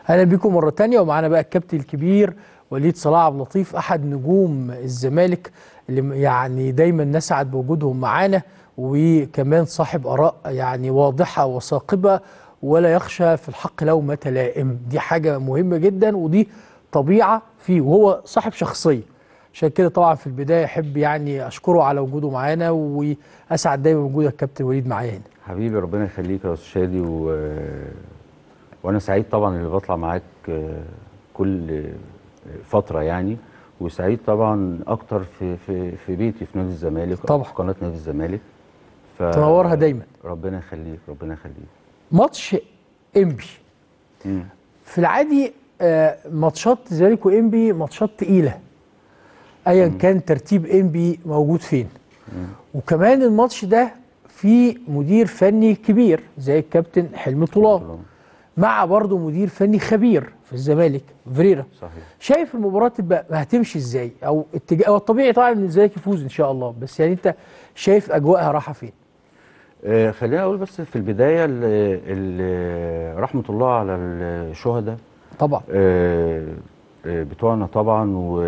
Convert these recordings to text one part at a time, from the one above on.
اهلا بكم مره تانية ومعانا بقى الكابتن الكبير وليد صلاح عبد اللطيف احد نجوم الزمالك اللي يعني دايما نسعد بوجودهم معانا وكمان صاحب اراء يعني واضحه وثاقبه ولا يخشى في الحق لومه لائم دي حاجه مهمه جدا ودي طبيعه فيه وهو صاحب شخصيه عشان كده طبعا في البدايه احب يعني اشكره على وجوده معانا واسعد دايما بوجودك كابتن وليد معايا هنا حبيبي ربنا يخليك يا استاذ شادي و... وانا سعيد طبعا اللي بطلع معاك كل فتره يعني وسعيد طبعا اكتر في في في بيتي في نادي الزمالك طبعا. في قناه نادي الزمالك ف... تنورها دايما ربنا يخليك ربنا يخليك ماتش انبي مم. في العادي آه، ماتشات الزمالك وانبي ماتشات تقيله ايا كان ترتيب انبي موجود فين وكمان الماتش ده فيه مدير فني كبير زي الكابتن حلمي طولان مع برضه مدير فني خبير في الزمالك فيريرا صحيح شايف المباراه تبقى هتمشي ازاي او اتجاه هو الطبيعي طبعا ان الزمالك يفوز ان شاء الله بس يعني انت شايف اجواءها رايحه فين آه خلينا اقول بس في البدايه ال... ال... رحمه الله على الشهداء طبعا آه، آه، بتوعنا طبعا و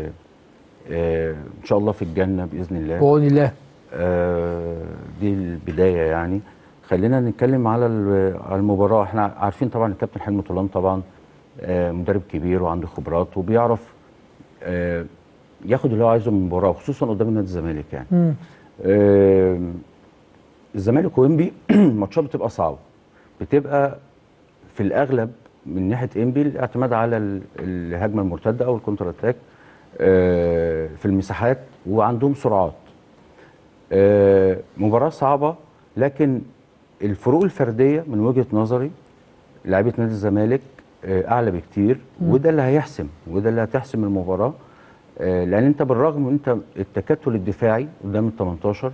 آه، ان شاء الله في الجنه باذن الله بعون الله آه، دي البدايه يعني خلينا نتكلم على ال- على المباراه احنا عارفين طبعا الكابتن حلمي طولان طبعا آه، مدرب كبير وعنده خبرات وبيعرف آه، ياخد اللي هو عايزه من المباراه خصوصا قدام نادي الزمالك يعني مم. آه، الزمالك وانبي ماتشات بتبقى صعبه بتبقى في الاغلب من ناحيه انبي الاعتماد على ال- الهجمه المرتده او الكونتر اتاك آه، في المساحات وعندهم سرعات آه، مباراه صعبه لكن الفروق الفرديه من وجهه نظري لعيبه نادي الزمالك آه، اعلى بكتير وده اللي هيحسم وده اللي هتحسم المباراه آه، لان انت بالرغم من انت التكتل الدفاعي قدام ال 18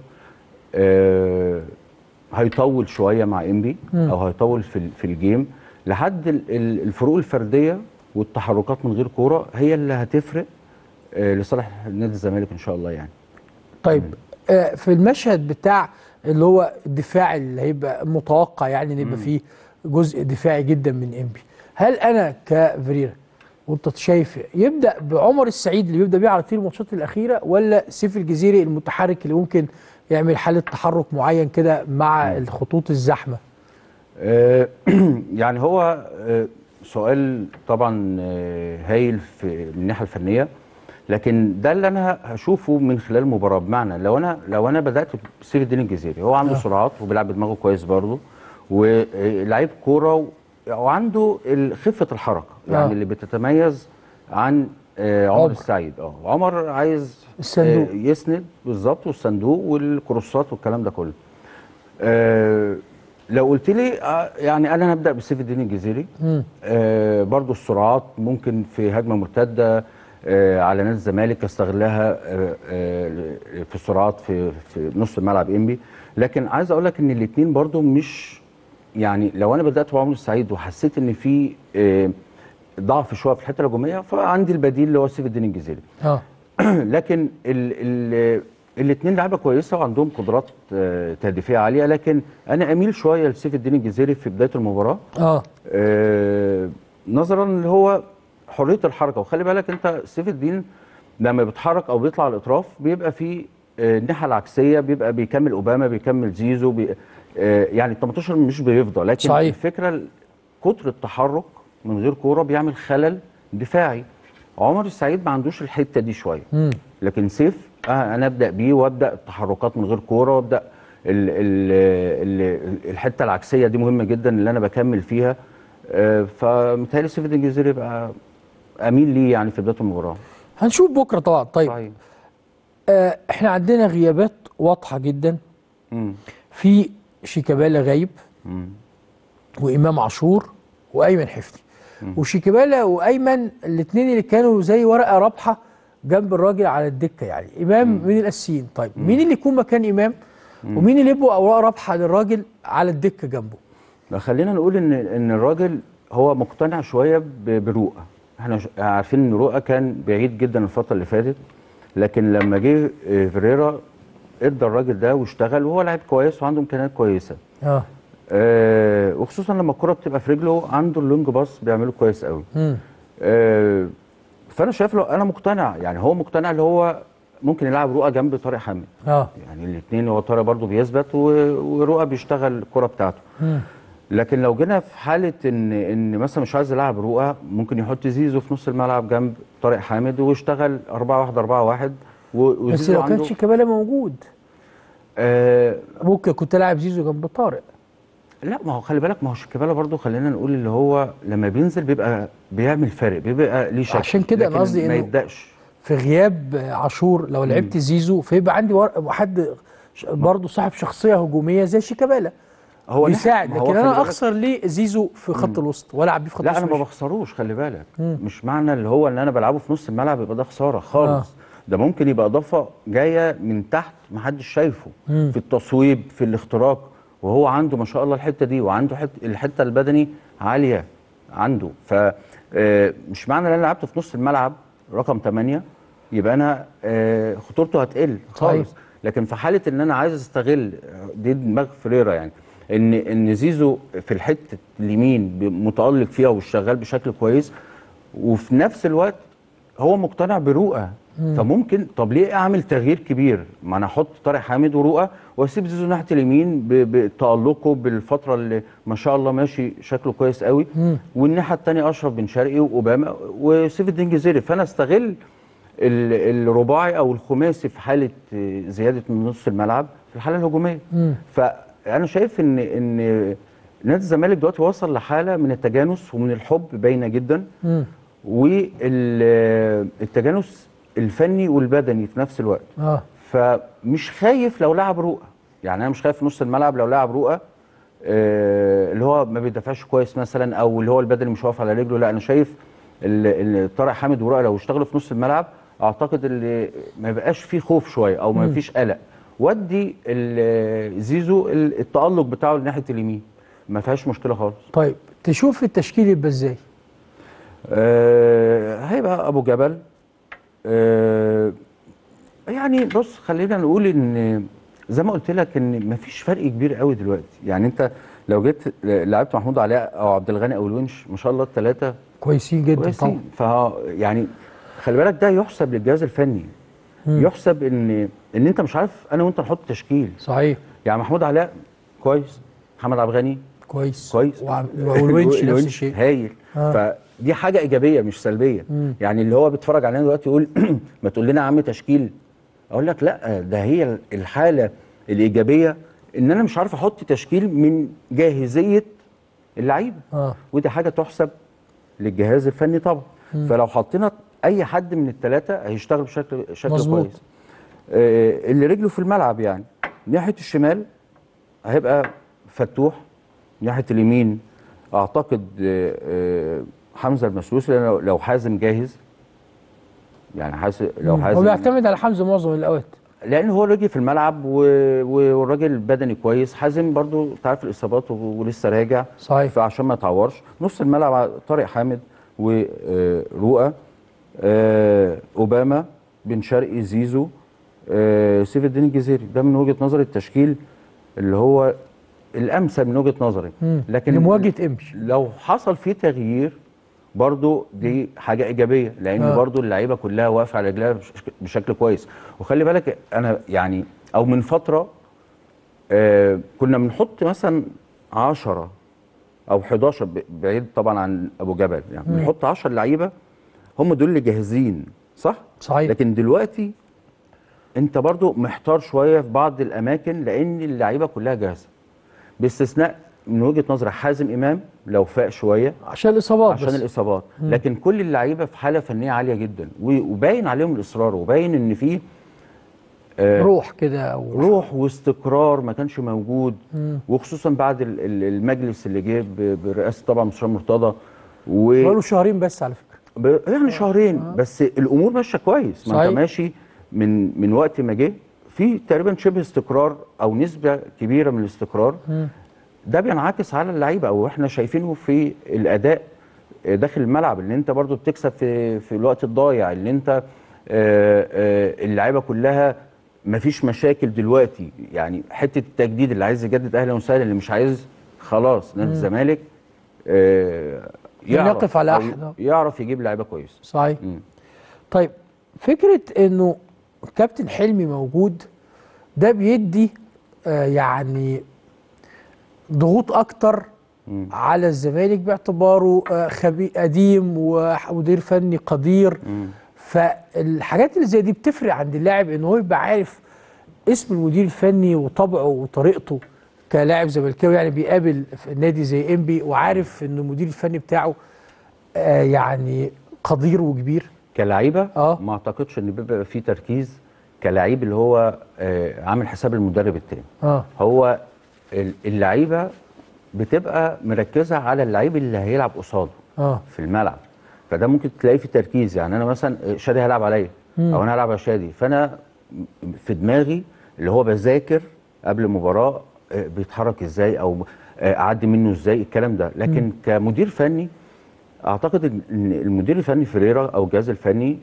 آه، هيطول شويه مع انبي او هيطول في ال- في الجيم لحد ال- ال- الفروق الفرديه والتحركات من غير كوره هي اللي هتفرق آه، لصالح نادي الزمالك ان شاء الله يعني طيب آه، في المشهد بتاع اللي هو الدفاع اللي هيبقى متوقع يعني ان يبقى فيه جزء دفاعي جدا من انبي هل انا كفريرا وانت شايف يبدا بعمر السعيد اللي بيبدا بيه على طول الماتشات الاخيره ولا سيف الجزيري المتحرك اللي ممكن يعمل حاله تحرك معين كده مع الخطوط الزحمه آه، يعني هو آه، سؤال طبعا آه، هايل في من الناحيه الفنيه لكن ده اللي انا هشوفه من خلال المباراه بمعنى لو انا لو انا بدات بسيف الدين الجزيري هو عنده آه. سرعات وبيلعب بدماغه كويس برضه ولعيب كوره و- وعنده ال- خفه الحركه يعني آه. اللي بتتميز عن آه، عمر عمر. السعيد اه عمر عايز الصندوق. آه، يسند بالظبط والصندوق والكروسات والكلام ده كله آه لو قلت لي آه يعني انا هبدا بسيف الدين الجزيري مم. آه برضو السرعات ممكن في هجمه مرتده آه على نادي الزمالك استغلها آه آه في السرعات في في نص الملعب انبي لكن عايز اقول لك ان الاثنين برضو مش يعني لو انا بدات بعمر السعيد وحسيت ان في آه ضعف شويه في الحته الهجوميه فعندي البديل اللي هو سيف الدين الجزيري اه لكن ال ال الاثنين لعيبه كويسه وعندهم قدرات آه، تهديفيه عاليه لكن انا اميل شويه لسيف الدين الجزيري في بدايه المباراه اه آه، نظرا اللي هو حريه الحركه وخلي بالك انت سيف الدين لما بيتحرك او بيطلع على الاطراف بيبقى في آه، الناحيه العكسيه بيبقى بيكمل اوباما بيكمل زيزو بي آه، يعني 18 مش بيفضى لكن صحيح. الفكره ال- كتر التحرك من غير كوره بيعمل خلل دفاعي عمر السعيد ما عندوش الحته دي شويه مم. لكن سيف آه انا ابدا بيه وابدا التحركات من غير كوره وابدا ال ال ال الحته العكسيه دي مهمه جدا اللي انا بكمل فيها آه فمتهيألي سيف الدين الجزيري يبقى اميل ليه يعني في بدايه المباراه هنشوف بكره طبعا طيب صحيح آه احنا عندنا غيابات واضحه جدا مم. في شيكابالا غايب مم. وامام عاشور وايمن حفني وشيكابالا وايمن الاثنين اللي كانوا زي ورقه رابحه جنب الراجل على الدكه يعني امام من الاساسيين طيب مين اللي يكون مكان امام ومين اللي يبقوا اوراق رابحه للراجل على الدكه جنبه لا، خلينا نقول ان ان الراجل هو مقتنع شويه ب- برؤى احنا ش- عارفين ان رؤى كان بعيد جدا الفتره اللي فاتت لكن لما جه آه، فيريرا ادى الراجل ده واشتغل وهو لعيب كويس وعنده امكانيات كويسه اه آه وخصوصا لما الكره بتبقى في رجله عنده اللونج باص بيعمله كويس قوي مم. آه فانا شايف له انا مقتنع يعني هو مقتنع اللي هو ممكن يلعب رؤى جنب طارق حامد اه يعني الاثنين هو طارق برضه بيثبت و- ورؤى بيشتغل الكره بتاعته مم. لكن لو جينا في حاله ان ان مثلا مش عايز يلعب رؤى ممكن يحط زيزو في نص الملعب جنب طارق حامد ويشتغل 4 1 4 1 و- بس وزيزو لو عنده كانش كمالة موجود آه ممكن كنت لاعب زيزو جنب طارق لا ما هو خلي بالك ما هو شيكابالا برضه خلينا نقول اللي هو لما بينزل بيبقى بيعمل فرق بيبقى ليه شكل عشان كده أنا لكن قصدي ما إنه- يبداش في غياب عاشور لو لعبت زيزو فيبقى عندي ور- حد ش- برضه صاحب شخصيه هجوميه زي شيكابالا هو يساعد ما هو لكن خلي انا بالك- اخسر ليه زيزو في خط الوسط والعب بيه في خط لا انا الوسط ما مش- بخسروش خلي بالك مش معنى اللي هو ان انا بلعبه في نص الملعب يبقى ده خساره خالص آه. ده ممكن يبقى اضافه جايه من تحت ما حدش شايفه في التصويب في الاختراق وهو عنده ما شاء الله الحته دي وعنده حت الحته البدني عاليه عنده ف آه، مش معنى ان انا لعبته في نص الملعب رقم 8 يبقى انا آه، خطورته هتقل خالص صحيح. لكن في حاله ان انا عايز استغل دي دماغ فريرا يعني ان ان زيزو في الحته اليمين ب- متالق فيها وشغال بشكل كويس وفي نفس الوقت هو مقتنع برؤى فممكن طب ليه اعمل تغيير كبير ما انا احط طارق حامد ورؤى واسيب زيزو ناحيه اليمين ب- بتالقه بالفتره اللي ما شاء الله ماشي شكله كويس قوي والناحيه الثانيه اشرف بن شرقي واوباما وسيف الدين جزيري فانا استغل ال- الرباعي او الخماسي في حاله آه، زياده من نص الملعب في الحاله الهجوميه فانا شايف ان ان نادي الزمالك دلوقتي وصل لحاله من التجانس ومن الحب باينه جدا مم. والتجانس الفني والبدني في نفس الوقت اه فمش خايف لو لعب رؤى يعني انا مش خايف في نص الملعب لو لعب رؤى آه، اللي هو ما بيدافعش كويس مثلا او اللي هو البدني مش واقف على رجله لا انا شايف ال- ال- طارق حامد ورؤى لو اشتغلوا في نص الملعب اعتقد اللي ما يبقاش فيه خوف شويه او ما فيش قلق ودي ال- زيزو ال- التالق بتاعه لناحيه اليمين ما فيهاش مشكله خالص طيب تشوف التشكيل يبقى ازاي آه هيبقى ابو جبل آه يعني بص خلينا نقول ان زي ما قلت لك ان مفيش فرق كبير قوي دلوقتي يعني انت لو جيت لعبت محمود علاء او عبد الغني او الونش ما شاء الله الثلاثه كويسين جدا طبعا كويسين ف يعني خلي بالك ده يحسب للجهاز الفني يحسب ان ان انت مش عارف انا وانت نحط تشكيل صحيح يعني محمود علاء كويس محمد عبد الغني كويس كويس وع- والونش نفس الشيء هايل آه. فدي حاجه ايجابيه مش سلبيه مم. يعني اللي هو بيتفرج علينا دلوقتي يقول ما تقول لنا يا عم تشكيل اقول لك لا ده هي الحاله الايجابيه ان انا مش عارف احط تشكيل من جاهزيه اللعيبه اه ودي حاجه تحسب للجهاز الفني طبعا فلو حطينا اي حد من الثلاثه هيشتغل بشكل شكل مظبوط. كويس آه اللي رجله في الملعب يعني ناحيه الشمال هيبقى فتوح ناحيه اليمين اعتقد آه آه حمزه المسلوسي لأن لو- لو حازم جاهز يعني حاسس لو هو حازم بيعتمد على حمزه معظم الاوقات لان هو رجلي في الملعب و- و- والراجل بدني كويس حازم برضو انت عارف الاصابات و- ولسه راجع صحيح. فعشان ما يتعورش نص الملعب طارق حامد ورؤى اوباما بن شرقي زيزو آه، سيف الدين الجزيري ده من وجهه نظري التشكيل اللي هو الامثل من وجهه نظري لكن لمواجهه امشي لو حصل فيه تغيير برضو دي حاجه ايجابيه لان آه. آه. برضو اللعيبه كلها واقفه على رجلها بش- بشكل كويس وخلي بالك انا يعني او من فتره آه كنا بنحط مثلا 10 او 11 ب- بعيد طبعا عن ابو جبل يعني بنحط 10 لعيبه هم دول اللي جاهزين صح صحيح. لكن دلوقتي انت برضو محتار شويه في بعض الاماكن لان اللعيبه كلها جاهزه باستثناء من وجهه نظري حازم امام لو فاق شويه عشان الاصابات عشان بس. الاصابات لكن كل اللعيبه في حاله فنيه عاليه جدا و- وباين عليهم الاصرار وباين ان في آه، روح كده او روح واستقرار ما كانش موجود وخصوصا بعد ال- ال- المجلس اللي جه ب- برئاسه طبعا مستشار مرتضى و بقاله شهرين بس على فكره ب- يعني شهرين بس الامور ماشيه كويس ما صحيح. انت ماشي من من وقت ما جه في تقريبا شبه استقرار او نسبه كبيره من الاستقرار ده بينعكس على اللعيبه او احنا شايفينه في الاداء داخل الملعب اللي انت برضو بتكسب في في الوقت الضايع اللي انت آه، آه، اللعيبه كلها مفيش مشاكل دلوقتي يعني حته التجديد اللي عايز يجدد اهلا وسهلا اللي مش عايز خلاص نادي الزمالك آه يعرف يقف على أو أحد، آه. يعرف يجيب لعيبه كويس صحيح مم. طيب فكره انه كابتن حلمي موجود ده بيدي آه يعني ضغوط اكتر مم. على الزمالك باعتباره آه خبي قديم ومدير فني قدير مم. فالحاجات اللي زي دي بتفرق عند اللاعب ان هو يبقى عارف اسم المدير الفني وطبعه وطريقته كلاعب زملكاوي يعني بيقابل في نادي زي انبي وعارف ان المدير الفني بتاعه آه يعني قدير وكبير كلعيبه آه. ما اعتقدش ان بيبقى في تركيز كلاعب اللي هو آه عامل حساب المدرب التاني اه هو ال- اللعيبه بتبقى مركزه على اللعيب اللي هيلعب قصاده اه في الملعب فده ممكن تلاقيه في تركيز يعني انا مثلا شادي هيلعب عليا او انا هلعب على شادي فانا في دماغي اللي هو بذاكر قبل المباراه آه، بيتحرك ازاي او آه، اعدي منه ازاي الكلام ده لكن كمدير فني اعتقد ان المدير الفني فريرا او الجهاز الفني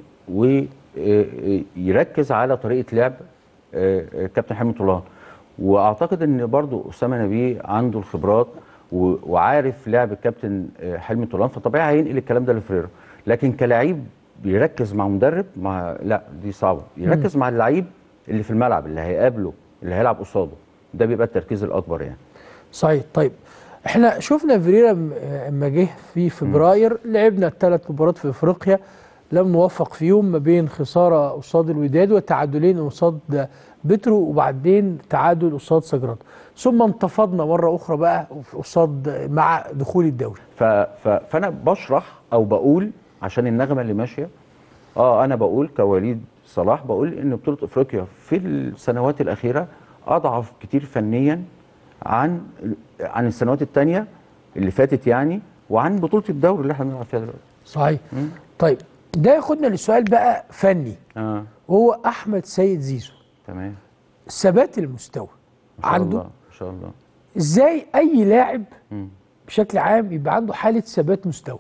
ويركز على طريقه لعب آه، آه، كابتن حلمي طولان واعتقد ان برضو اسامه نبيه عنده الخبرات و- وعارف لعب الكابتن آه، حلمي طولان فطبيعي هينقل الكلام ده لفريرا لكن كلاعب بيركز مع مدرب مع لا دي صعبه يركز مع اللعيب اللي في الملعب اللي هيقابله اللي هيلعب قصاده ده بيبقى التركيز الاكبر يعني صحيح طيب احنا شفنا فيريرا م- اما جه في فبراير لعبنا الثلاث مباريات في افريقيا لم نوفق فيهم ما بين خساره قصاد الوداد وتعادلين قصاد بترو وبعدين تعادل قصاد سجراد ثم انتفضنا مره اخرى بقى قصاد مع دخول الدوري ف... ف... فانا بشرح او بقول عشان النغمه اللي ماشيه اه انا بقول كوليد صلاح بقول ان بطوله افريقيا في السنوات الاخيره اضعف كتير فنيا عن عن السنوات الثانيه اللي فاتت يعني وعن بطوله الدوري اللي احنا بنلعب فيها دلوقتي صحيح طيب ده ياخدنا لسؤال بقى فني اه وهو احمد سيد زيزو تمام ثبات المستوى ما شاء عنده الله ما شاء الله ازاي اي لاعب مم. بشكل عام يبقى عنده حاله ثبات مستوى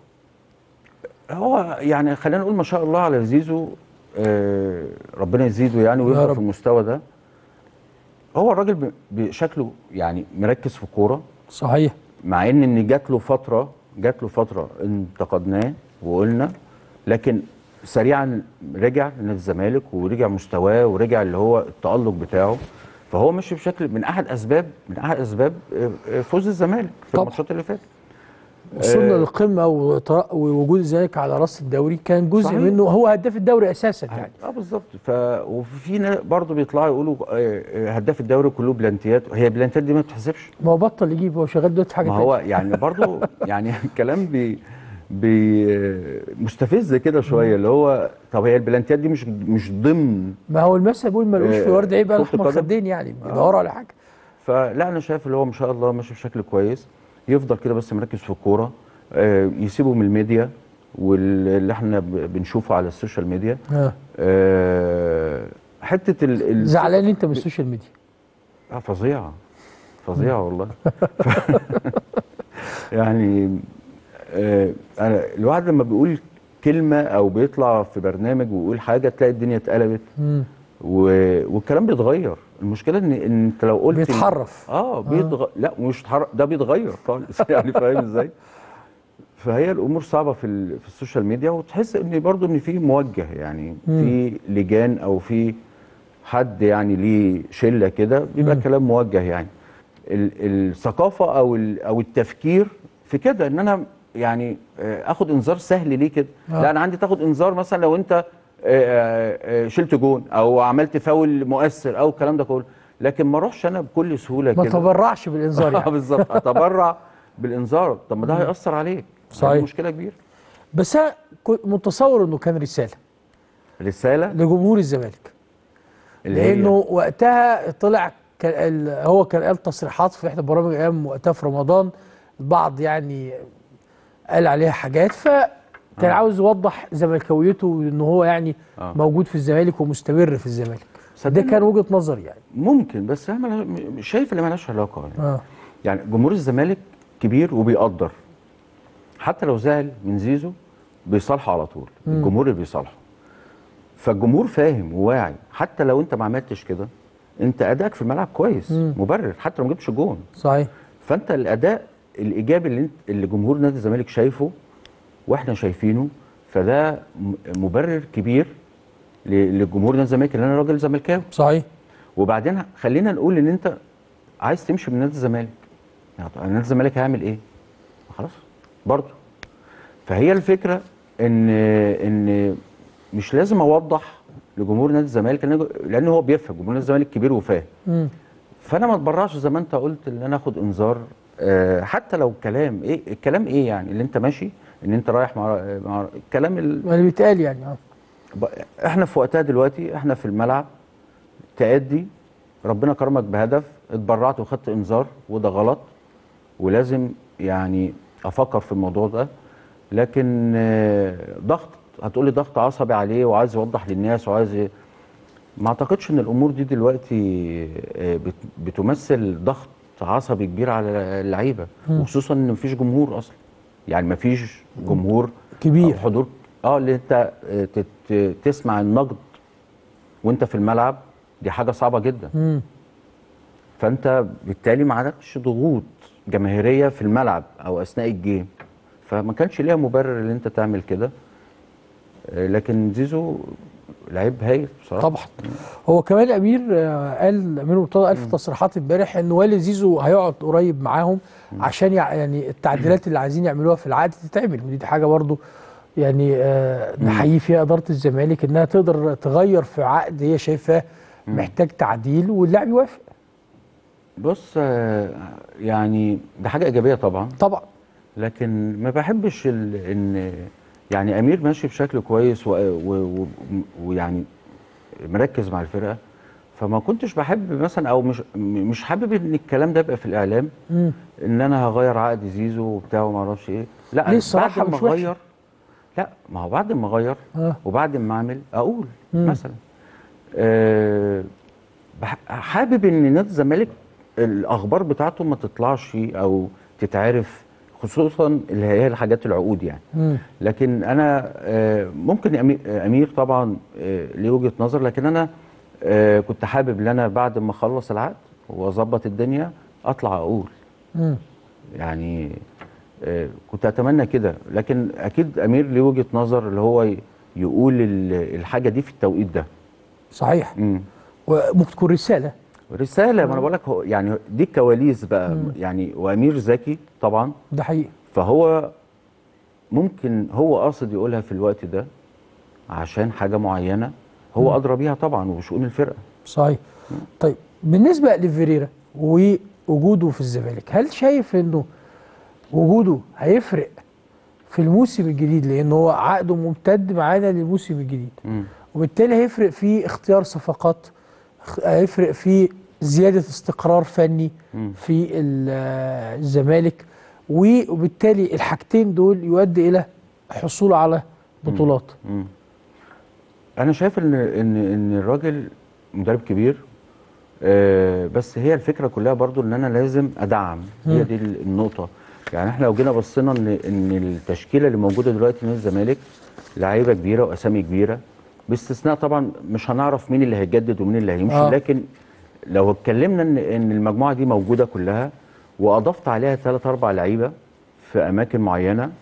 هو يعني خلينا نقول ما شاء الله على زيزو آه ربنا يزيده يعني يا ويفضل رب. في المستوى ده هو الراجل ب- بشكله يعني مركز في الكوره صحيح مع ان ان جات له فتره جات له فتره انتقدناه وقلنا لكن سريعا رجع لنادي الزمالك ورجع مستواه ورجع اللي هو التالق بتاعه فهو ماشي بشكل من احد اسباب من احد اسباب آه، آه، فوز الزمالك في طبعا. الماتشات اللي فاتت وصلنا للقمه وطر- ووجود الزمالك على راس الدوري كان جزء صحيح. منه هو هداف الدوري اساسا يعني اه بالظبط ف وفي ناس برضه بيطلعوا يقولوا آه، آه، هداف الدوري كله بلانتيات هي بلانتيات دي ما بتحسبش ما هو بطل يجيب هو شغال دلوقتي في حاجه ما تانية هو يعني برضه يعني الكلام بي بي مستفز كده شويه اللي هو طب هي البلانتيات دي مش مش ضمن ما هو المثل بيقول ملوش في آه، ورد عيب كرة احمر القدم. خدين يعني بيدوروا على حاجه فلا انا شايف اللي هو ما شاء الله ماشي بشكل كويس يفضل كده بس مركز في الكوره آه، يسيبه من الميديا واللي احنا ب- بنشوفه على السوشيال ميديا آه. آه، حته ال ال- زعلان انت من السوشيال ميديا آه فظيعة فظيعة والله يعني آه أنا الواحد لما بيقول كلمة أو بيطلع في برنامج ويقول حاجة تلاقي الدنيا اتقلبت مم. و... والكلام بيتغير المشكلة إن, إن أنت لو قلت بيتحرف. اه بيتغ... لا مش بيتحرك ده بيتغير خالص يعني فاهم ازاي؟ فهي الامور صعبه في ال... في السوشيال ميديا وتحس ان برضو ان في موجه يعني في لجان او في حد يعني ليه شله كده بيبقى كلام موجه يعني ال... الثقافه او ال... او التفكير في كده ان انا يعني آه، اخد انذار سهل ليه كده؟ آه. لا انا عندي تاخد انذار مثلا لو انت آه، آه، شلت جون او عملت فاول مؤثر او الكلام ده كله لكن ما اروحش انا بكل سهوله ما كده تبرعش بالانذار اه يعني بالظبط اتبرع بالانذار طب ما ده هيأثر عليك صحيح. دي مشكله كبيره بس انا كنت متصور انه كان رساله رساله لجمهور الزمالك اللي هي لانه وقتها طلع كان ال- هو كان قال تصريحات في احدى برامج ايام وقتها في رمضان البعض يعني قال عليها حاجات فكان آه. عاوز يوضح زملكاويته ان هو يعني آه. موجود في الزمالك ومستمر في الزمالك ده صدقني كان وجهه نظري يعني ممكن بس هي ملها- م- شايف اللي مالهاش علاقه يعني. اه يعني جمهور الزمالك كبير وبيقدر حتى لو زعل من زيزو بيصالحه على طول الجمهور اللي بيصالحه فالجمهور فاهم وواعي حتى لو انت ما عملتش كده انت ادائك في الملعب كويس مبرر حتى لو ما جبتش جون صحيح فانت الاداء الايجابي اللي انت اللي جمهور نادي الزمالك شايفه واحنا شايفينه فده م- مبرر كبير ل- لجمهور نادي الزمالك ان انا راجل زملكاوي صحيح وبعدين خلينا نقول ان انت عايز تمشي من نادي الزمالك يعني طب نادي الزمالك هيعمل ايه؟ خلاص برضه فهي الفكره ان ان مش لازم اوضح لجمهور نادي الزمالك لان لان هو بيفهم جمهور نادي الزمالك كبير وفاهم مم. فانا ما اتبرعش زي ما انت قلت ان انا اخد انذار آه، حتى لو كلام ايه الكلام ايه يعني اللي انت ماشي ان انت رايح مع مع الكلام ال... اللي بيتقال يعني اه ب- احنا في وقتها دلوقتي احنا في الملعب تأدي ربنا كرمك بهدف اتبرعت وخدت انذار وده غلط ولازم يعني افكر في الموضوع ده لكن آه، ضغط هتقولي ضغط عصبي عليه وعايز يوضح للناس وعايز ي- ما اعتقدش ان الامور دي دلوقتي آه، بت- بتمثل ضغط عصبي كبير على اللعيبه وخصوصا ان مفيش جمهور اصلا يعني مفيش جمهور كبير. أو حضور اه اللي انت آه، تت- تسمع النقد وانت في الملعب دي حاجه صعبه جدا مم. فانت بالتالي ما عندكش ضغوط جماهيريه في الملعب او اثناء الجيم فما كانش ليها مبرر ان انت تعمل كده آه، لكن زيزو لعيب هايل بصراحه طبعا هو كمان امير آه، قال امير مرتضى قال في تصريحات امبارح ان والد زيزو هيقعد قريب معاهم عشان يع- يعني التعديلات اللي عايزين يعملوها في العقد تتعمل ودي حاجه برضو يعني آه، نحيي فيها اداره الزمالك انها تقدر تغير في عقد هي شايفاه محتاج تعديل واللاعب يوافق بص آه، يعني ده حاجه ايجابيه طبعا طبعا لكن ما بحبش ال- ان يعني امير ماشي بشكل كويس و- و- و- ويعني مركز مع الفرقه فما كنتش بحب مثلا او مش م- مش حابب ان الكلام ده يبقى في الاعلام مم. ان انا هغير عقد زيزو وبتاع وما اعرفش ايه لا ليه الصراحة بعد ما مش وحشة؟ اغير لا ما هو بعد ما اغير آه. وبعد ما اعمل اقول مم. مثلا أه بح- حابب ان نادي الزمالك الاخبار بتاعته ما تطلعش او تتعرف خصوصا اللي هي الحاجات العقود يعني مم. لكن انا آه، ممكن أمي- امير طبعا آه، ليه وجهه نظر لكن انا آه، كنت حابب ان انا بعد ما اخلص العقد واظبط الدنيا اطلع اقول مم. يعني آه، كنت اتمنى كده لكن اكيد امير ليه وجهه نظر اللي هو ي- يقول ال- الحاجه دي في التوقيت ده صحيح مم. وممكن تكون رساله رساله ما انا بقول لك هو يعني دي الكواليس بقى يعني وامير ذكي طبعا ده حقيقي فهو ممكن هو قاصد يقولها في الوقت ده عشان حاجه معينه هو ادرى بيها طبعا وشؤون الفرقه صحيح طيب بالنسبه لفيريرا ووجوده في الزمالك هل شايف انه وجوده هيفرق في الموسم الجديد لان هو عقده ممتد معانا للموسم الجديد مم. وبالتالي هيفرق في اختيار صفقات خ- هيفرق في زياده استقرار فني مم. في ال- آه، الزمالك و- وبالتالي الحاجتين دول يؤدي الى حصول على بطولات مم. انا شايف ان ان ان الراجل مدرب كبير آه بس هي الفكره كلها برضو ان انا لازم ادعم هي دي ال- النقطه يعني احنا لو جينا بصينا ان ان التشكيله اللي موجوده دلوقتي في نادي الزمالك لعيبه كبيره واسامي كبيره باستثناء طبعا مش هنعرف مين اللي هيجدد ومين اللي هيمشي آه. آه. لكن لو اتكلمنا ان ان المجموعه دي موجوده كلها واضفت عليها ثلاث اربع لعيبه في اماكن معينه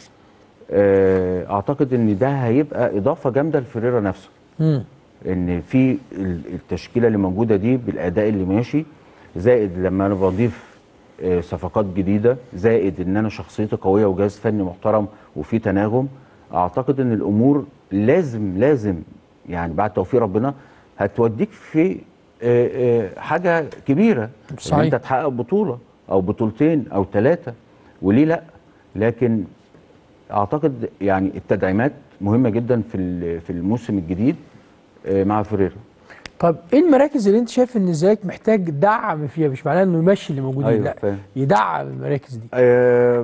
آه، اعتقد ان ده هيبقى اضافه جامده لفريرا نفسه مم. ان في ال- التشكيله اللي موجوده دي بالاداء اللي ماشي زائد لما انا بضيف آه، صفقات جديده زائد ان انا شخصيتي قويه وجهاز فني محترم وفي تناغم اعتقد ان الامور لازم لازم يعني بعد توفيق ربنا هتوديك في آه، آه، حاجه كبيره صحيح. ان انت تحقق بطوله او بطولتين او ثلاثه وليه لا لكن اعتقد يعني التدعيمات مهمه جدا في ال- في الموسم الجديد آه، مع فريرا طب ايه المراكز اللي انت شايف ان الزمالك محتاج دعم فيها مش معناه انه يمشي اللي موجودين أيوة، لا فاهم. يدعم المراكز دي آه،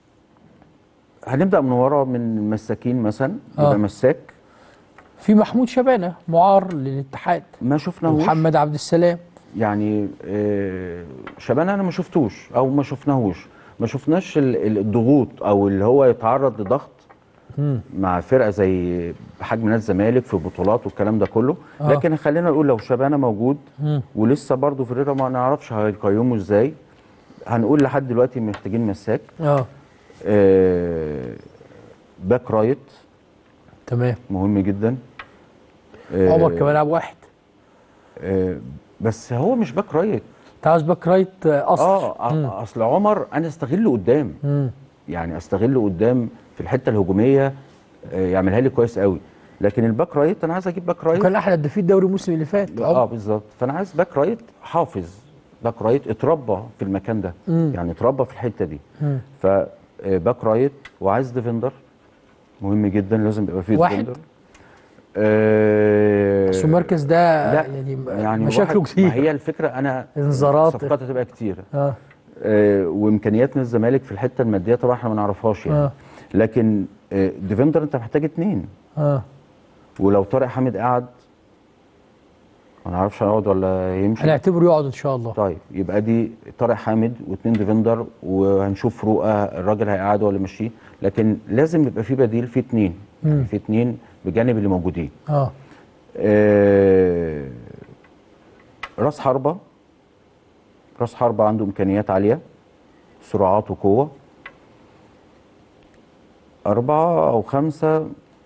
هنبدا من ورا من مساكين مثلا آه. يبقى مساك في محمود شبانه معار للاتحاد ما شفناهوش محمد عبد السلام يعني آه، شبان انا ما شفتوش او ما شفناهوش ما شفناش ال- ال- الضغوط او اللي هو يتعرض لضغط مع فرقه زي حجم نادي الزمالك في بطولات والكلام ده كله آه. لكن خلينا نقول لو شبانه موجود مم. ولسه برضه فريرا ما نعرفش هيقيمه ازاي هنقول لحد دلوقتي محتاجين مساك اه آه، باك رايت تمام مهم جدا آه، عمر كمان لعب واحد آه، بس هو مش باك رايت انت عاوز باك رايت آه، اصل اه أ- اصل عمر انا استغله قدام مم. يعني استغله قدام في الحته الهجوميه آه، يعملها لي كويس قوي لكن الباك رايت انا عايز اجيب باك رايت وكان احد هدافين الدوري الموسم اللي فات اه عمر. بالظبط فانا عايز باك رايت حافظ باك رايت اتربى في المكان ده مم. يعني اتربى في الحته دي مم. فباك رايت وعايز ديفندر مهم جدا لازم يبقى فيه واحد؟ ديفندر آه بس المركز ده لا يعني, يعني مشاكله واحد- كتير ما هي الفكره انا انذارات. صفقات هتبقى كتيره اه آه وامكانياتنا الزمالك في الحته الماديه طبعا احنا ما نعرفهاش يعني آه. لكن آه ديفندر انت محتاج اتنين اه ولو طارق حامد قعد ما نعرفش هيقعد ولا يمشي هنعتبره يقعد ان شاء الله طيب يبقى دي طارق حامد واثنين ديفندر وهنشوف رؤى الراجل هيقعده ولا مشيه لكن لازم يبقى في بديل في اثنين يعني في اثنين بجانب اللي موجودين اه آه راس حربه راس حربه عنده امكانيات عاليه سرعات وقوه أربعة أو خمسة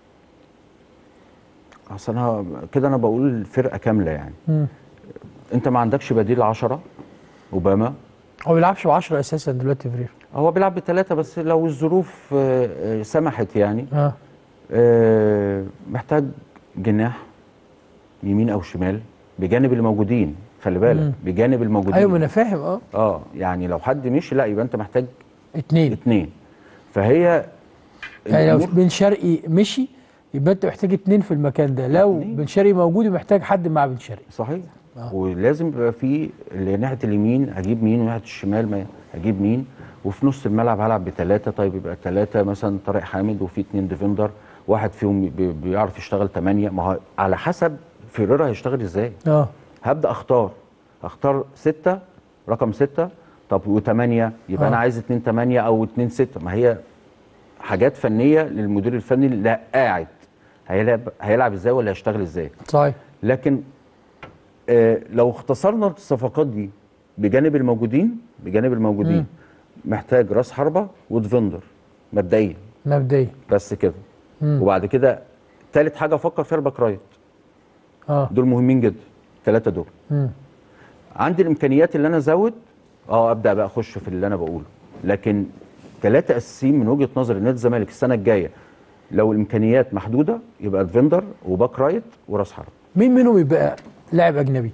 أصل أنا كده أنا بقول فرقة كاملة يعني مم. أنت ما عندكش بديل عشرة أوباما هو ما بيلعبش ب 10 اساسا دلوقتي فرير هو بيلعب بثلاثة بس لو الظروف آه، آه، سمحت يعني اه آه، محتاج جناح يمين أو شمال بجانب اللي موجودين خلي بالك بجانب الموجودين ايوه ما انا فاهم اه اه يعني لو حد مشي لا يبقى أنت محتاج اتنين اتنين فهي يعني لو الأمور- بن شرقي مشي يبقى انت محتاج اتنين في المكان ده لو اتنين. بن شرقي موجود يبقى محتاج حد مع بن شرقي صحيح ولازم يبقى في اللي ناحيه اليمين هجيب مين وناحيه الشمال ما هجيب مين وفي نص الملعب هلعب بثلاثه طيب يبقى ثلاثه مثلا طارق حامد وفي اثنين ديفندر واحد فيهم بي- بيعرف يشتغل ثمانيه ما هو على حسب فيريرا هيشتغل ازاي اه هبدا اختار اختار سته رقم سته طب وثمانيه يبقى آه. انا عايز اثنين ثمانيه او اثنين سته ما هي حاجات فنيه للمدير الفني اللي قاعد هيلعب هيلعب ازاي ولا هيشتغل ازاي صحيح لكن آه لو اختصرنا الصفقات دي بجانب الموجودين بجانب الموجودين محتاج راس حربه وديفندر مبدئيا مبدئيا بس كده وبعد كده ثالث حاجه افكر فيها الباك رايت اه دول مهمين جدا الثلاثه دول مم. عندي الامكانيات اللي انا ازود اه ابدا بقى اخش في اللي انا بقوله لكن ثلاثه اساسيين من وجهه نظري نادي الزمالك السنه الجايه لو الامكانيات محدوده يبقى ديفندر وباك رايت وراس حربه مين منهم يبقى لاعب اجنبي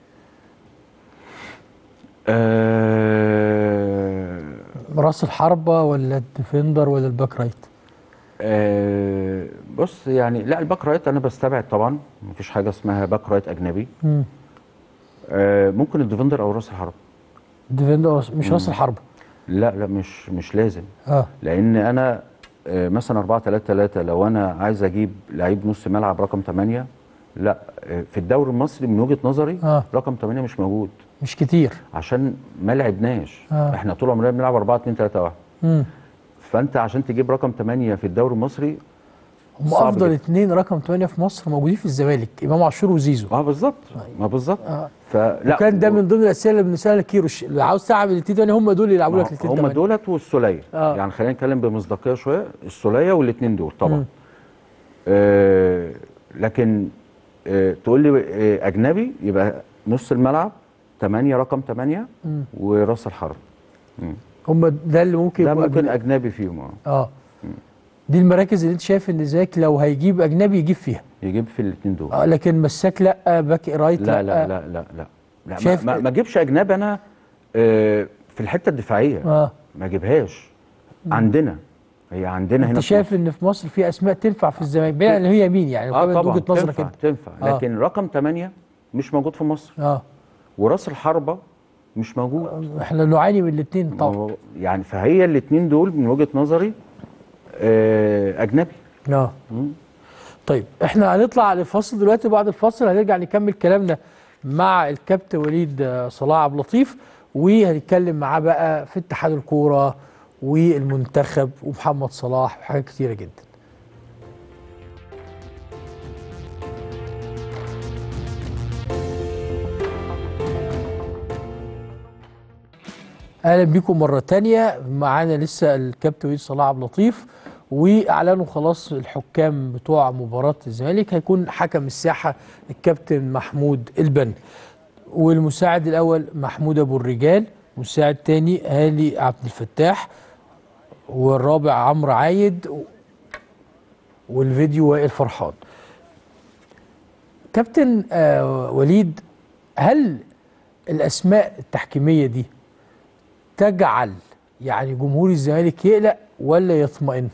آه راس الحربه ولا الديفندر ولا الباك رايت آه بص يعني لا الباك رايت انا بستبعد طبعا مفيش حاجه اسمها باك رايت اجنبي مم. آه ممكن الديفندر او راس الحرب ديفندر مش راس الحربه لا لا مش مش لازم اه لان انا آه مثلا 4 3 3 لو انا عايز اجيب لعيب نص ملعب رقم 8 لا آه في الدوري المصري من وجهه نظري آه. رقم 8 مش موجود مش كتير عشان ما لعبناش آه. احنا طول عمرنا بنلعب 4 2 3 1 مم. فانت عشان تجيب رقم 8 في الدوري المصري هم صعب افضل جدا. اثنين رقم 8 في مصر موجودين في الزمالك امام عاشور وزيزو اه بالظبط ما بالظبط فلا وكان ده من ضمن الاسئله اللي بنسالها لكيروش اللي عاوز تلعب الاثنين تاني هم دول اللي يلعبوا لك الاثنين هم تمانية. دولت والسوليه آه. يعني خلينا نتكلم بمصداقيه شويه السوليه والاثنين دول طبعا آه لكن آه تقول لي آه اجنبي يبقى نص الملعب 8 رقم 8 وراس الحرب هم ده اللي ممكن ده يبقوا ممكن أجنبي. اجنبي فيهم اه اه دي المراكز اللي انت شايف ان زيك لو هيجيب اجنبي يجيب فيها يجيب في الاثنين دول اه لكن مساك لا باك رايت لا لا لا لا لا, لا شايف- ما, ما, ما اجيبش اجنبي انا آه في الحته الدفاعيه اه ما اجيبهاش عندنا هي عندنا هنا انت في شايف ان في مصر في اسماء تنفع في الزمالك بعيد عن هي مين يعني اه من طبعا وجهه نظرك تنفع انت تنفع آه. لكن رقم 8 مش موجود في مصر اه وراس الحربه مش موجود احنا نعاني من الاثنين طبعا هو- يعني فهي الاثنين دول من وجهه نظري آه اجنبي اه طيب احنا هنطلع لفاصل دلوقتي بعد الفاصل هنرجع نكمل كلامنا مع الكابتن وليد آه، صلاح عبد اللطيف وهنتكلم معاه بقى في اتحاد الكوره والمنتخب ومحمد صلاح وحاجات كتيره جدا اهلا بيكم مره تانية معانا لسه الكابتن وليد صلاح عبد اللطيف واعلنوا خلاص الحكام بتوع مباراه الزمالك هيكون حكم الساحه الكابتن محمود البن والمساعد الاول محمود ابو الرجال مساعد تاني هالي عبد الفتاح والرابع عمرو عايد والفيديو وائل فرحان كابتن آه وليد هل الاسماء التحكيميه دي تجعل يعني جمهور الزمالك يقلق ولا يطمئن؟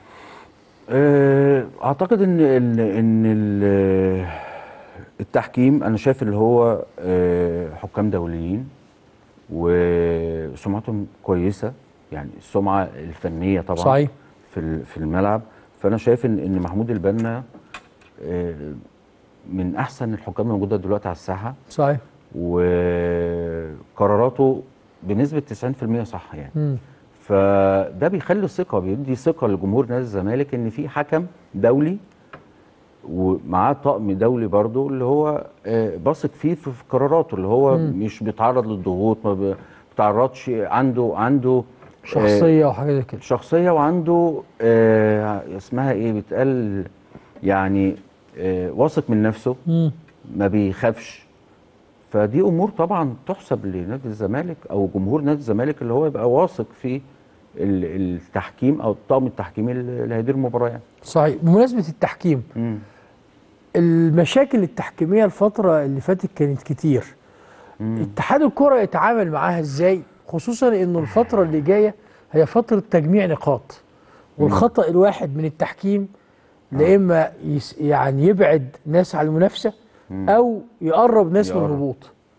آه، اعتقد ان ال ان ال التحكيم انا شايف اللي هو آه، حكام دوليين وسمعتهم كويسه يعني السمعه الفنيه طبعا صحيح. في ال- في الملعب فانا شايف ان ان محمود البنا آه، من احسن الحكام الموجوده دلوقتي على الساحه صحيح وقراراته بنسبه 90% صح يعني مم. فده بيخلي ثقه بيدي ثقه لجمهور نادي الزمالك ان في حكم دولي ومعاه طقم دولي برضه اللي هو آه، باثق فيه في في قراراته اللي هو مش بيتعرض للضغوط ما بيتعرضش عنده عنده آه، شخصيه وحاجه زي كده شخصيه وعنده آه، اسمها ايه بيتقال يعني آه، واثق من نفسه مم. ما بيخافش فدي امور طبعا تحسب لنادي الزمالك او جمهور نادي الزمالك اللي هو يبقى واثق في ال- التحكيم او الطاقم التحكيمي اللي هيدير المباراه يعني. صحيح بمناسبه التحكيم مم. المشاكل التحكيميه الفتره اللي فاتت كانت كتير اتحاد الكره يتعامل معاها ازاي خصوصا انه الفتره اللي جايه هي فتره تجميع نقاط والخطا الواحد من التحكيم لا اما يس يعني يبعد ناس على المنافسه او يقرب ناس من يقرب. الهبوط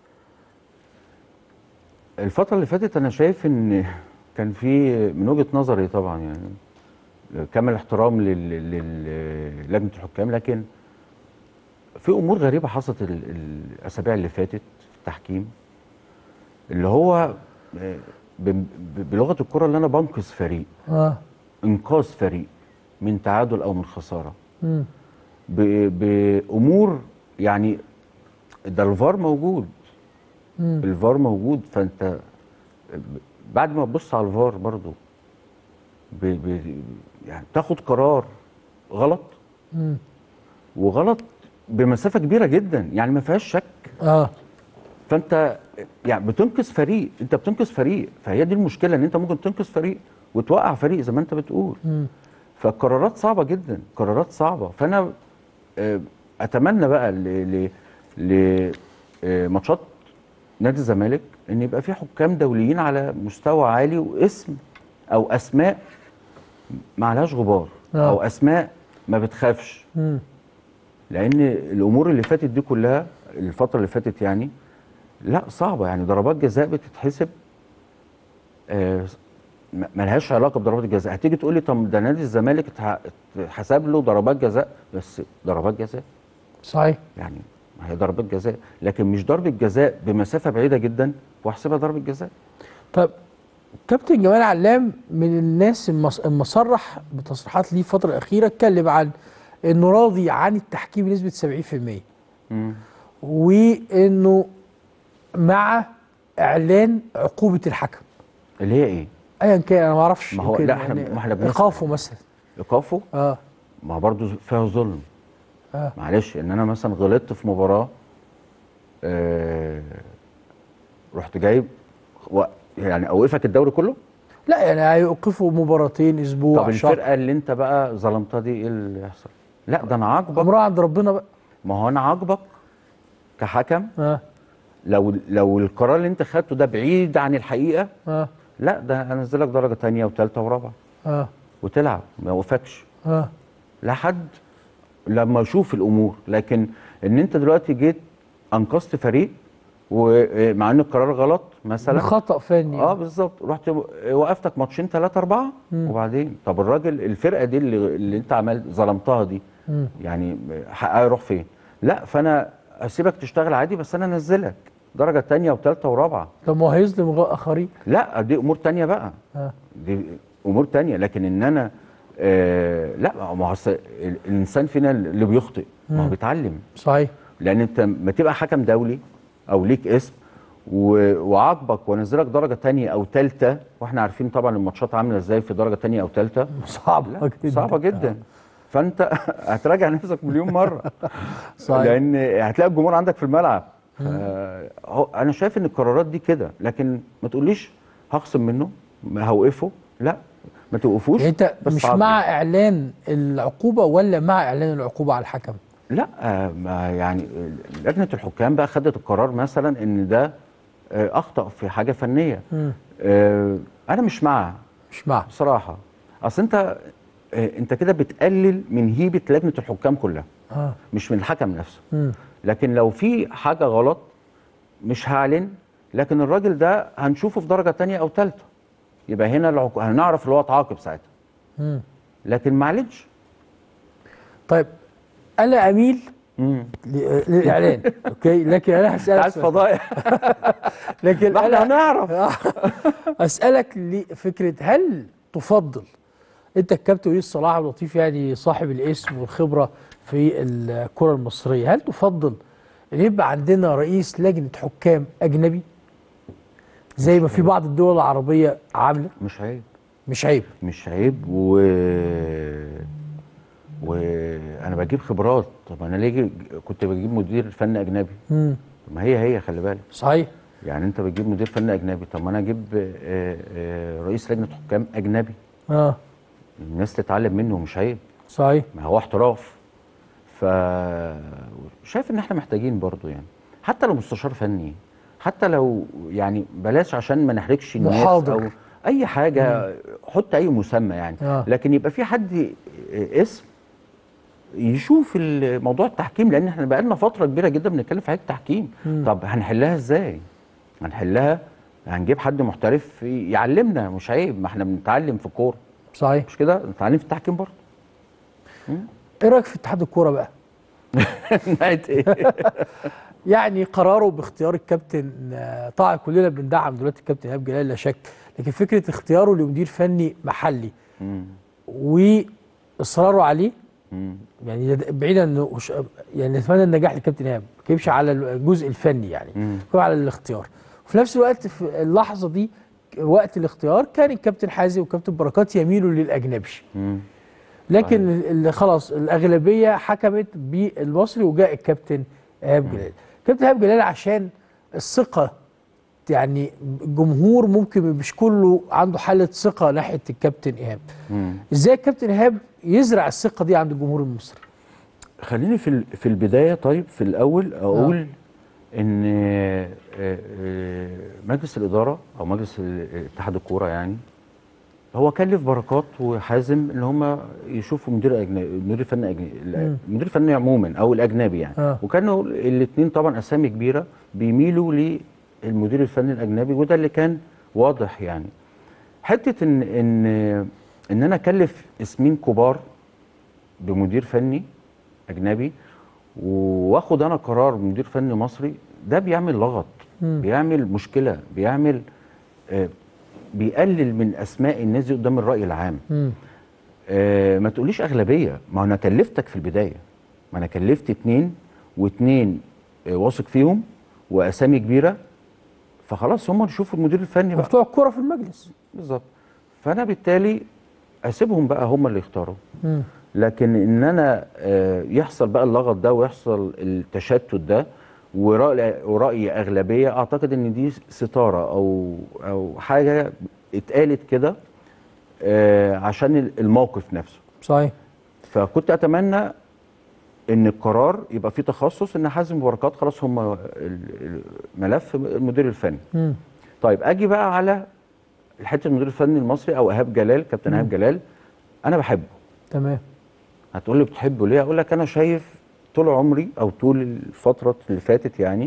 الفتره اللي فاتت انا شايف ان كان في من وجهه نظري طبعا يعني كامل احترام لل- لل- لجنه الحكام لكن في امور غريبه حصلت ال- الاسابيع اللي فاتت في التحكيم اللي هو آه، ب- ب- بلغه الكره اللي انا بنقذ فريق اه انقاذ فريق من تعادل او من خساره مم. ب- بامور يعني ده الفار موجود مم. الفار موجود فانت بعد ما تبص على الفار برضو ب... ب... يعني تاخد قرار غلط مم. وغلط بمسافه كبيره جدا يعني ما فيهاش شك اه فانت يعني بتنقذ فريق انت بتنقذ فريق فهي دي المشكله ان انت ممكن تنقذ فريق وتوقع فريق زي ما انت بتقول مم. فالقرارات صعبه جدا قرارات صعبه فانا آه، اتمنى بقى ل ل لماتشات نادي الزمالك ان يبقى في حكام دوليين على مستوى عالي واسم او اسماء ما عليهاش غبار آه. او اسماء ما بتخافش مم. لان الامور اللي فاتت دي كلها الفتره اللي فاتت يعني لا صعبه يعني ضربات جزاء بتتحسب آه، ما- ملهاش علاقه بضربات الجزاء هتيجي تقول لي طب ده نادي الزمالك اتح- اتحسب له ضربات جزاء بس ضربات جزاء صحيح يعني ما هي ضربات جزاء لكن مش ضربه جزاء بمسافه بعيده جدا واحسبها ضربه جزاء طب كابتن جمال علام من الناس المص- المصرح بتصريحات ليه الفترة الأخيرة اتكلم عن إنه راضي عن التحكيم بنسبة 70% مم. وإنه مع إعلان عقوبة الحكم اللي هي ايه أيا كان أنا ما أعرفش ما هو- يمكن لا، إحنا- يعني ما إحنا بنسأل. إيقافه مثلا ايقافه اه ما هو برضه فيها ظلم اه معلش ان انا مثلا غلطت في مباراه آه رحت جايب و... يعني اوقفك الدوري كله لا يعني هيوقفوا مباراتين أسبوع طب شهر الفرقه اللي انت بقى ظلمتها دي ايه اللي يحصل لا ده انا عاقبك أمرها عند ربنا بقى ما هو انا عاقبك كحكم اه لو لو القرار اللي انت خدته ده بعيد عن الحقيقه اه لا ده انزلك درجه تانية وثالثه ورابعه اه وتلعب ما اوقفكش اه لحد لما اشوف الامور لكن ان انت دلوقتي جيت انقذت فريق ومع ان القرار غلط مثلا خطأ فني اه بالظبط رحت وقفتك ماتشين ثلاثة أربعة وبعدين طب الراجل الفرقة دي اللي, اللي أنت عملت ظلمتها دي مم. يعني حقها يروح فين؟ لا فأنا أسيبك تشتغل عادي بس أنا أنزلك درجة تانية وثالثة ورابعة طب ما هو هيظلم غ- آخرين لا دي أمور تانية بقى اه دي أمور تانية لكن إن أنا آه لا ما هو أصل ال- الإنسان فينا اللي بيخطئ ما هو بيتعلم صحيح لان انت ما تبقى حكم دولي او ليك اسم و- وعاقبك وانزلك درجه تانية او ثالثه واحنا عارفين طبعا الماتشات عامله ازاي في درجه تانية او ثالثه صعبه جدا صعبه جدا فانت هتراجع نفسك مليون مره صحيح. لان هتلاقي الجمهور عندك في الملعب آه، هو انا شايف ان القرارات دي كده لكن ما تقوليش هخصم منه ما هوقفه لا ما توقفوش يعني انت بس مش عاقبه. مع اعلان العقوبه ولا مع اعلان العقوبه على الحكم لا آه، ما يعني لجنه الحكام بقى خدت القرار مثلا ان ده آه، اخطا في حاجه فنيه آه، انا مش معها مش مع بصراحه اصل انت آه، انت كده بتقلل من هيبه لجنه الحكام كلها اه مش من الحكم نفسه مم. لكن لو في حاجه غلط مش هعلن لكن الراجل ده هنشوفه في درجه تانية او ثالثه يبقى هنا العق... هنعرف اللي هو اتعاقب ساعتها مم. لكن ما علنش طيب انا اميل مم. ل- للاعلان اوكي لكن انا هسالك عايز سؤال. فضايح لكن ما احنا انا هنعرف اسالك لفكره هل تفضل انت الكابتن وليد صلاح عبد اللطيف يعني صاحب الاسم والخبره في الكره المصريه هل تفضل ان يبقى عندنا رئيس لجنه حكام اجنبي زي ما في بعض الدول العربيه عامله مش عيب مش عيب مش عيب و وانا بجيب خبرات طب انا ليه كنت بجيب مدير فن اجنبي مم. طب ما هي هي خلي بالك صحيح يعني انت بتجيب مدير فن اجنبي طب ما انا اجيب آه، آه، رئيس لجنه حكام اجنبي اه الناس تتعلم منه مش عيب صحيح ما هو احتراف ف شايف ان احنا محتاجين برضو يعني حتى لو مستشار فني حتى لو يعني بلاش عشان ما نحرجش الناس محاضر. او اي حاجه حط اي مسمى يعني آه. لكن يبقى في حد اسم يشوف ال- موضوع التحكيم لان احنا بقى لنا فتره كبيره جدا بنتكلم في حاجه التحكيم طب هنحلها ازاي هنحلها هنجيب حد محترف يعلمنا مش عيب ما احنا بنتعلم في الكوره صحيح مش كده نتعلم في التحكيم برضه ايه رايك في اتحاد الكوره بقى نهايه ايه يعني قراره باختيار الكابتن آه، طبعا كلنا بندعم دلوقتي الكابتن ايهاب جلال لا شك لكن فكره اختياره لمدير فني محلي مم. واصراره عليه مم. يعني ده- بعيدا انه وش- يعني نتمنى النجاح للكابتن ايهاب ما يمشي على الجزء الفني يعني مم. يكون على الاختيار وفي نفس الوقت في اللحظه دي وقت الاختيار كان الكابتن حازم والكابتن بركات يميلوا للاجنبي مم. لكن اللي خلاص الاغلبيه حكمت بالمصري وجاء الكابتن ايهاب جلال الكابتن ايهاب جلال عشان الثقه يعني الجمهور ممكن مش كله عنده حاله ثقه ناحيه الكابتن ايهاب مم. ازاي الكابتن ايهاب يزرع الثقه دي عند الجمهور المصري خليني في ال- في البدايه طيب في الاول اقول ان آه، آه، مجلس الاداره او مجلس ال- اتحاد الكوره يعني هو كلف بركات وحازم ان هم يشوفوا مدير اجنبي مدير فني اجنبي المدير الفني عموما او الاجنبي يعني آه. وكانوا الاثنين طبعا اسامي كبيره بيميلوا للمدير الفني الاجنبي وده اللي كان واضح يعني حته ان ان ان انا اكلف اسمين كبار بمدير فني اجنبي واخد انا قرار مدير فني مصري ده بيعمل لغط بيعمل مشكله بيعمل آه بيقلل من اسماء الناس دي قدام الراي العام مم. آه ما تقوليش اغلبيه ما انا كلفتك في البدايه ما انا كلفت اتنين واتنين آه واثق فيهم واسامي كبيره فخلاص هم يشوفوا المدير الفني بقى بتوع الكوره في المجلس بالظبط فانا بالتالي اسيبهم بقى هم اللي يختاروا مم. لكن ان انا آه، يحصل بقى اللغط ده ويحصل التشتت ده ورأي, ورأي أغلبية أعتقد إن دي ستارة أو أو حاجة اتقالت كده آه، عشان الموقف نفسه صحيح فكنت أتمنى إن القرار يبقى فيه تخصص إن حازم بركات خلاص هم ال- ال- ملف المدير الفني مم. طيب أجي بقى على حتة المدير الفني المصري أو إيهاب جلال كابتن إيهاب جلال أنا بحبه تمام هتقول لي بتحبه ليه؟ اقول لك انا شايف طول عمري او طول الفتره اللي فاتت يعني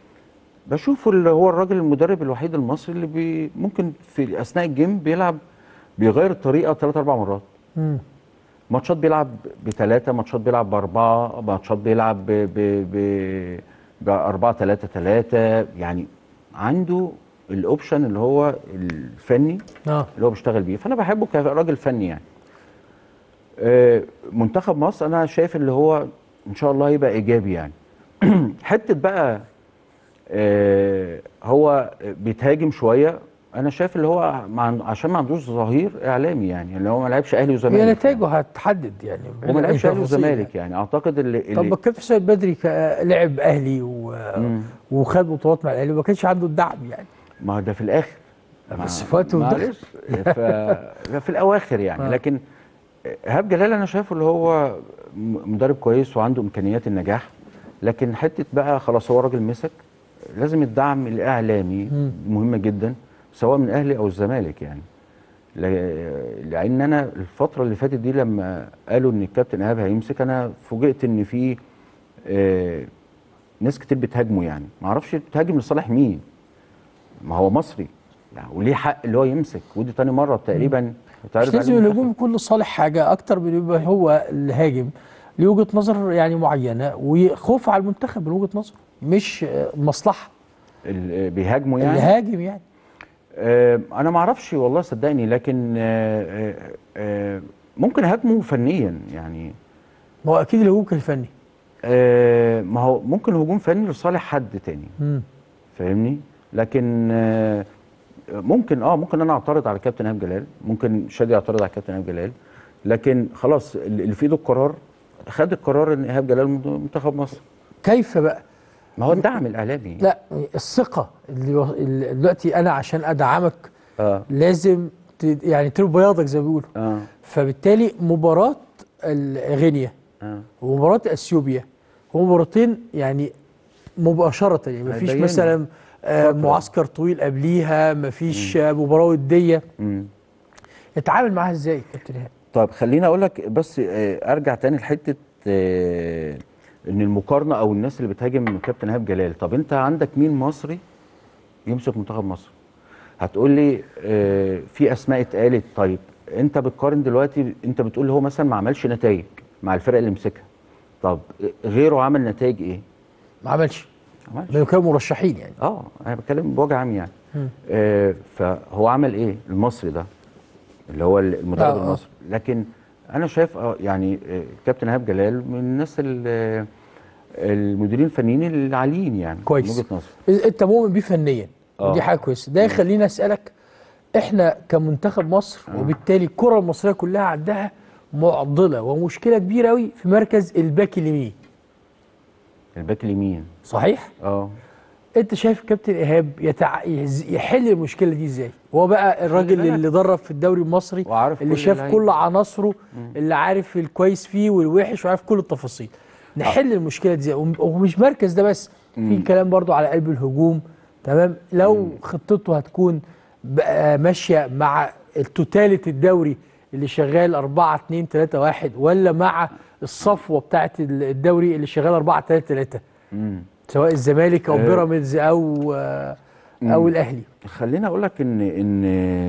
بشوفه اللي هو الراجل المدرب الوحيد المصري اللي بي ممكن في اثناء الجيم بيلعب بيغير الطريقه ثلاث اربع مرات مم. ماتشات بيلعب بثلاثه ماتشات بيلعب باربعه ماتشات بيلعب ب ب ب باربعه ثلاثه ثلاثه يعني عنده الاوبشن اللي هو الفني اه اللي هو بيشتغل بيه فانا بحبه كراجل فني يعني آه، منتخب مصر انا شايف اللي هو ان شاء الله هيبقى ايجابي يعني حته بقى آه هو بيتهاجم شويه انا شايف اللي هو مع عشان ما عندوش ظهير اعلامي يعني اللي هو ما لعبش اهلي وزمالك هي يعني. نتائجه هتحدد يعني وما لعبش اهلي تفاصيل وزمالك يعني اعتقد اللي, طب اللي الكابتن حسين بدري كا- لعب اهلي و... مم. وخد بطولات مع الاهلي وما كانش عنده الدعم يعني ما هو ده في الاخر بس ما- في وقت والدخل. معلش ف... في الاواخر يعني آه. لكن ايهاب جلال انا شايفه اللي هو م- مدرب كويس وعنده امكانيات النجاح لكن حته بقى خلاص هو راجل مسك لازم الدعم الاعلامي مم. مهمه جدا سواء من الاهلي او الزمالك يعني ل- لان انا الفتره اللي فاتت دي لما قالوا ان الكابتن ايهاب هيمسك انا فوجئت ان في آه، ناس كتير بتهاجمه يعني ما اعرفش بتهاجم لصالح مين ما هو مصري يعني وليه حق اللي هو يمسك ودي تاني مره تقريبا يتعرض مش لازم عليه الهجوم يكون لصالح حاجه اكتر من يبقى هو اللي هاجم ليه وجهه نظر يعني معينه وخوف على المنتخب من وجهه نظره مش آه، مصلحه اللي بيهاجموا اللي يعني هاجم يعني آه انا ما اعرفش والله صدقني لكن آه آه آه ممكن هاجمه فنيا يعني ما هو اكيد الهجوم كان فني آه ما هو ممكن هجوم فني لصالح حد تاني مم. فاهمني لكن آه ممكن اه ممكن انا اعترض على كابتن ايهاب جلال ممكن شادي يعترض على كابتن ايهاب جلال لكن خلاص اللي في ايده القرار خد القرار ان ايهاب جلال منتخب مصر كيف بقى ما هو الدعم الاعلامي لا الثقه اللي و- اللي دلوقتي انا عشان ادعمك اه لازم ت- يعني تربي بياضك زي ما بيقولوا اه فبالتالي مباراه ال- غينيا اه ومباراه اثيوبيا هو مباراتين يعني مباشره يعني مفيش هيبينوا. مثلا آه، فترة. معسكر طويل قبليها مفيش آه، مباراه وديه مم. اتعامل معاها ازاي كابتن ايهاب طب خليني اقول لك بس آه، ارجع تاني لحته آه، ان المقارنه او الناس اللي بتهاجم كابتن ايهاب جلال طب انت عندك مين مصري يمسك منتخب مصر هتقول لي آه، في اسماء اتقالت طيب انت بتقارن دلوقتي انت بتقول هو مثلا ما عملش نتائج مع الفرق اللي مسكها طب غيره عمل نتائج ايه ما عملش ما عملش لانه كانوا مرشحين يعني اه انا بتكلم بوجه عام يعني مم. آه فهو عمل ايه المصري ده اللي هو المدرب آه، آه. المصري لكن انا شايف اه يعني آه، كابتن ايهاب جلال من الناس ال- آه، المديرين الفنيين العاليين يعني كويس. من وجهه نظري انت مؤمن بيه فنيا آه. ودي حاجه كويسه ده يخليني اسالك احنا كمنتخب مصر وبالتالي الكره المصريه كلها عندها معضله ومشكله كبيره قوي في مركز الباك اليمين الباك اليمين صحيح اه انت شايف كابتن ايهاب يتع... يز- يحل المشكله دي ازاي هو بقى الراجل بالك. اللي درب في الدوري المصري وعارف اللي كل شاف اللعيبة. كل عناصره اللي عارف الكويس فيه والوحش وعارف كل التفاصيل نحل المشكله دي ازاي وم- ومش مركز ده بس في كلام برضو على قلب الهجوم تمام لو خطته هتكون بقى ماشيه مع التوتاليتي الدوري اللي شغال 4 2 3 1 ولا مع الصفوه بتاعت الدوري اللي شغال 4 3 3 مم. سواء الزمالك او آه. بيراميدز او آه، او الاهلي خليني اقول لك ان ان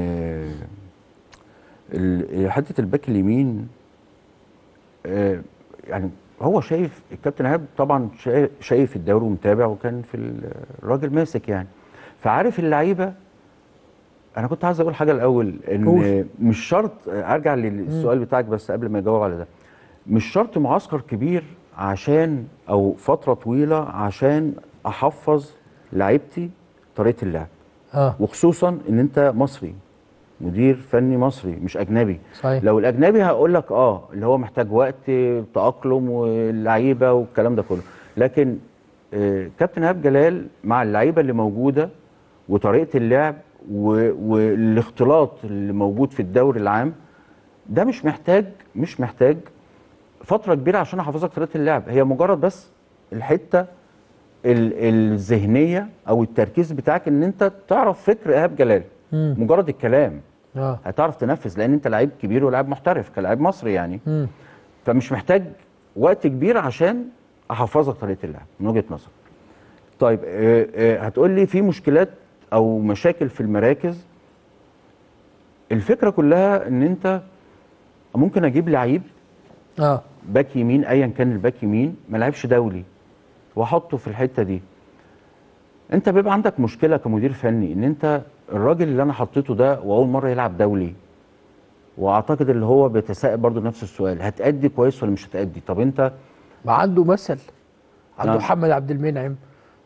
ال- حته الباك اليمين آه، يعني هو شايف الكابتن ايهاب طبعا شا- شايف الدوري ومتابع وكان في ال- الراجل ماسك يعني فعارف اللعيبه انا كنت عايز اقول حاجه الاول ان قول. مش شرط ارجع للسؤال بتاعك بس قبل ما اجاوب على ده مش شرط معسكر كبير عشان او فتره طويله عشان احفظ لعيبتي طريقه اللعب اه وخصوصا ان انت مصري مدير فني مصري مش اجنبي صحيح لو الاجنبي هقول لك اه اللي هو محتاج وقت تاقلم واللعيبه والكلام ده كله لكن آه كابتن ايهاب جلال مع اللعيبه اللي موجوده وطريقه اللعب و- والاختلاط اللي موجود في الدوري العام ده مش محتاج مش محتاج فتره كبيره عشان احافظك طريقه اللعب هي مجرد بس الحته ال- الذهنيه او التركيز بتاعك ان انت تعرف فكر ايهاب جلال مم. مجرد الكلام اه هتعرف تنفذ لان انت لعيب كبير ولاعب محترف كلاعب مصري يعني مم. فمش محتاج وقت كبير عشان احفظك طريقه اللعب من وجهه نظري طيب آه، آه، هتقول لي في مشكلات او مشاكل في المراكز الفكره كلها ان انت ممكن اجيب لعيب اه باك يمين ايا كان الباك يمين ما لعبش دولي واحطه في الحته دي انت بيبقى عندك مشكله كمدير فني ان انت الراجل اللي انا حطيته ده واول مره يلعب دولي واعتقد اللي هو بيتساءل برضه نفس السؤال هتأدي كويس ولا مش هتأدي طب انت ما عنده مثل عنده آه. محمد عبد المنعم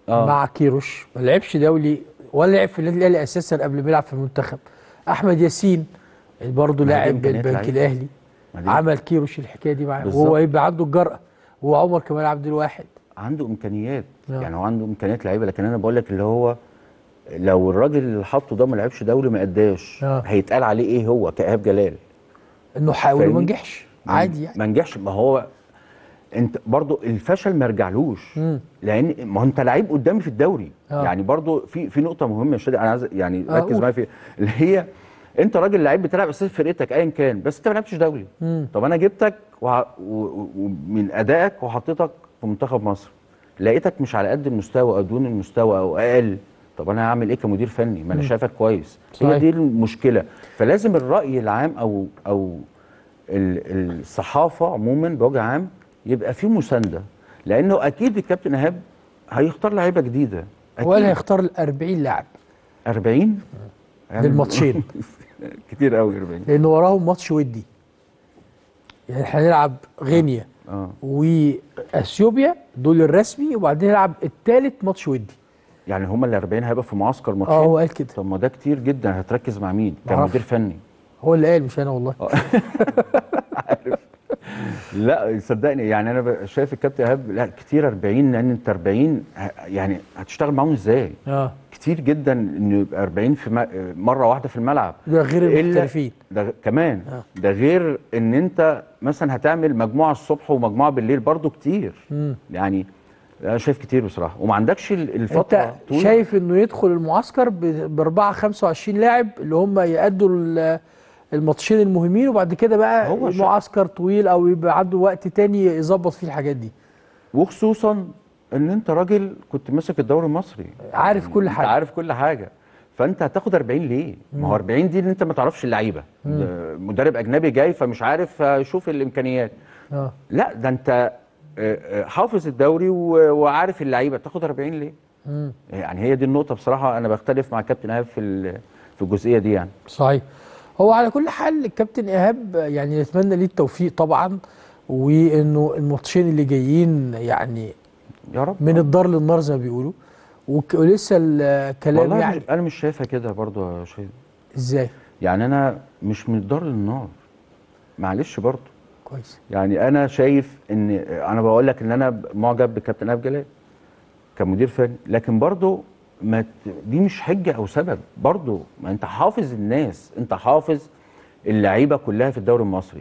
آه. مع كيروش ما لعبش دولي ولا لعب في النادي الاهلي اساسا قبل ما يلعب في المنتخب احمد ياسين برضه ما هي دي لاعب إمكانيات البنك لعيب. الاهلي ما دي- عمل كيروش الحكايه دي معاه بالظبط. وهو يبقى عنده الجرأه وعمر كمال عبد الواحد عنده امكانيات آه. يعني هو عنده امكانيات لعيبه لكن انا بقول لك اللي هو لو الراجل اللي حطه ده ما لعبش دوري ما اداش آه. هيتقال عليه ايه هو كايهاب جلال انه حاول وما فاهمني؟ نجحش عادي يعني ما نجحش ما هو انت برضو الفشل ما يرجعلوش مم. لان ما هو انت لعيب قدامي في الدوري آه. يعني برضو في في نقطه مهمه يا شادي انا عايز يعني آه، ركز قول. معايا فيها اللي هي انت راجل لعيب بتلعب اساسي في فرقتك ايا كان بس انت ما لعبتش دولي مم. طب انا جبتك وع- و- و- ومن ادائك وحطيتك في منتخب مصر لقيتك مش على قد المستوى او دون المستوى او اقل طب انا هعمل ايه كمدير فني ما انا شايفك كويس صحيح. هي دي المشكله فلازم الراي العام او او ال- الصحافه عموما بوجه عام يبقى فيه مسانده لانه اكيد الكابتن ايهاب هيختار لعيبه جديده اكيد ولا هيختار ال 40 لاعب 40 للماتشين كتير قوي 40 لان وراهم ماتش ودي يعني احنا هنلعب غينيا اه واثيوبيا دول الرسمي وبعدين نلعب الثالث ماتش ودي يعني هم ال 40 هيبقى في معسكر ماتشين اه هو قال كده طب ما ده كتير جدا هتركز مع مين معرفش. كمدير فني هو اللي قال مش انا والله لا صدقني يعني انا ب- شايف الكابتن ايهاب لا كتير 40 لان انت 40 ه- يعني هتشتغل معاهم ازاي اه كتير جدا انه يبقى 40 في م- مره واحده في الملعب ده غير إلا- المحترفين ده غ- كمان آه. ده غير ان انت مثلا هتعمل مجموعه الصبح ومجموعه بالليل برضو كتير مم. يعني انا شايف كتير بصراحه وما عندكش ال- الفتره انت طويلة. شايف انه يدخل المعسكر ب 4 25 لاعب اللي هم يأدوا ال- الماتشين المهمين وبعد كده بقى هو شا- المعسكر طويل او يبقى عنده وقت تاني يظبط فيه الحاجات دي وخصوصا ان انت راجل كنت ماسك الدوري المصري عارف كل انت حاجه عارف كل حاجه فانت هتاخد 40 ليه؟ ما هو 40 دي اللي انت ما تعرفش اللعيبه ده مدرب اجنبي جاي فمش عارف يشوف الامكانيات اه لا ده انت آه، آه، حافظ الدوري و- وعارف اللعيبه تاخد 40 ليه؟ مم. يعني هي دي النقطه بصراحه انا بختلف مع كابتن ايهاب في ال- في الجزئيه دي يعني صحيح هو على كل حال الكابتن ايهاب يعني نتمنى ليه التوفيق طبعا وانه الماتشين اللي جايين يعني يا رب من الدار للنار زي ما بيقولوا وك- ولسه الكلام والله يعني مش انا مش شايفها كده برضو يا شيخ ازاي يعني انا مش من الدار للنار معلش برضو كويس يعني انا شايف ان انا بقول لك ان انا معجب بكابتن ايهاب جلال كمدير فني لكن برضو ما ت- دي مش حجه او سبب برضو ما انت حافظ الناس انت حافظ اللعيبه كلها في الدوري المصري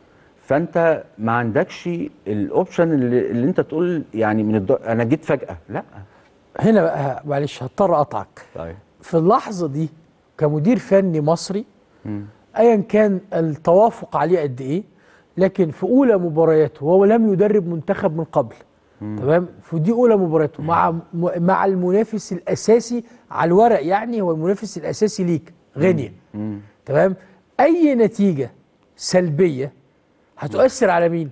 فانت ما عندكش الاوبشن اللي, اللي انت تقول يعني من الدور انا جيت فجاه لا هنا بقى معلش هضطر اقطعك طيب في اللحظه دي كمدير فني مصري ايا كان التوافق عليه قد ايه لكن في اولى مبارياته وهو لم يدرب منتخب من قبل تمام في دي اولى مبارياته مع م- مع المنافس الاساسي على الورق يعني هو المنافس الاساسي ليك غينيا تمام اي نتيجه سلبيه هتؤثر على مين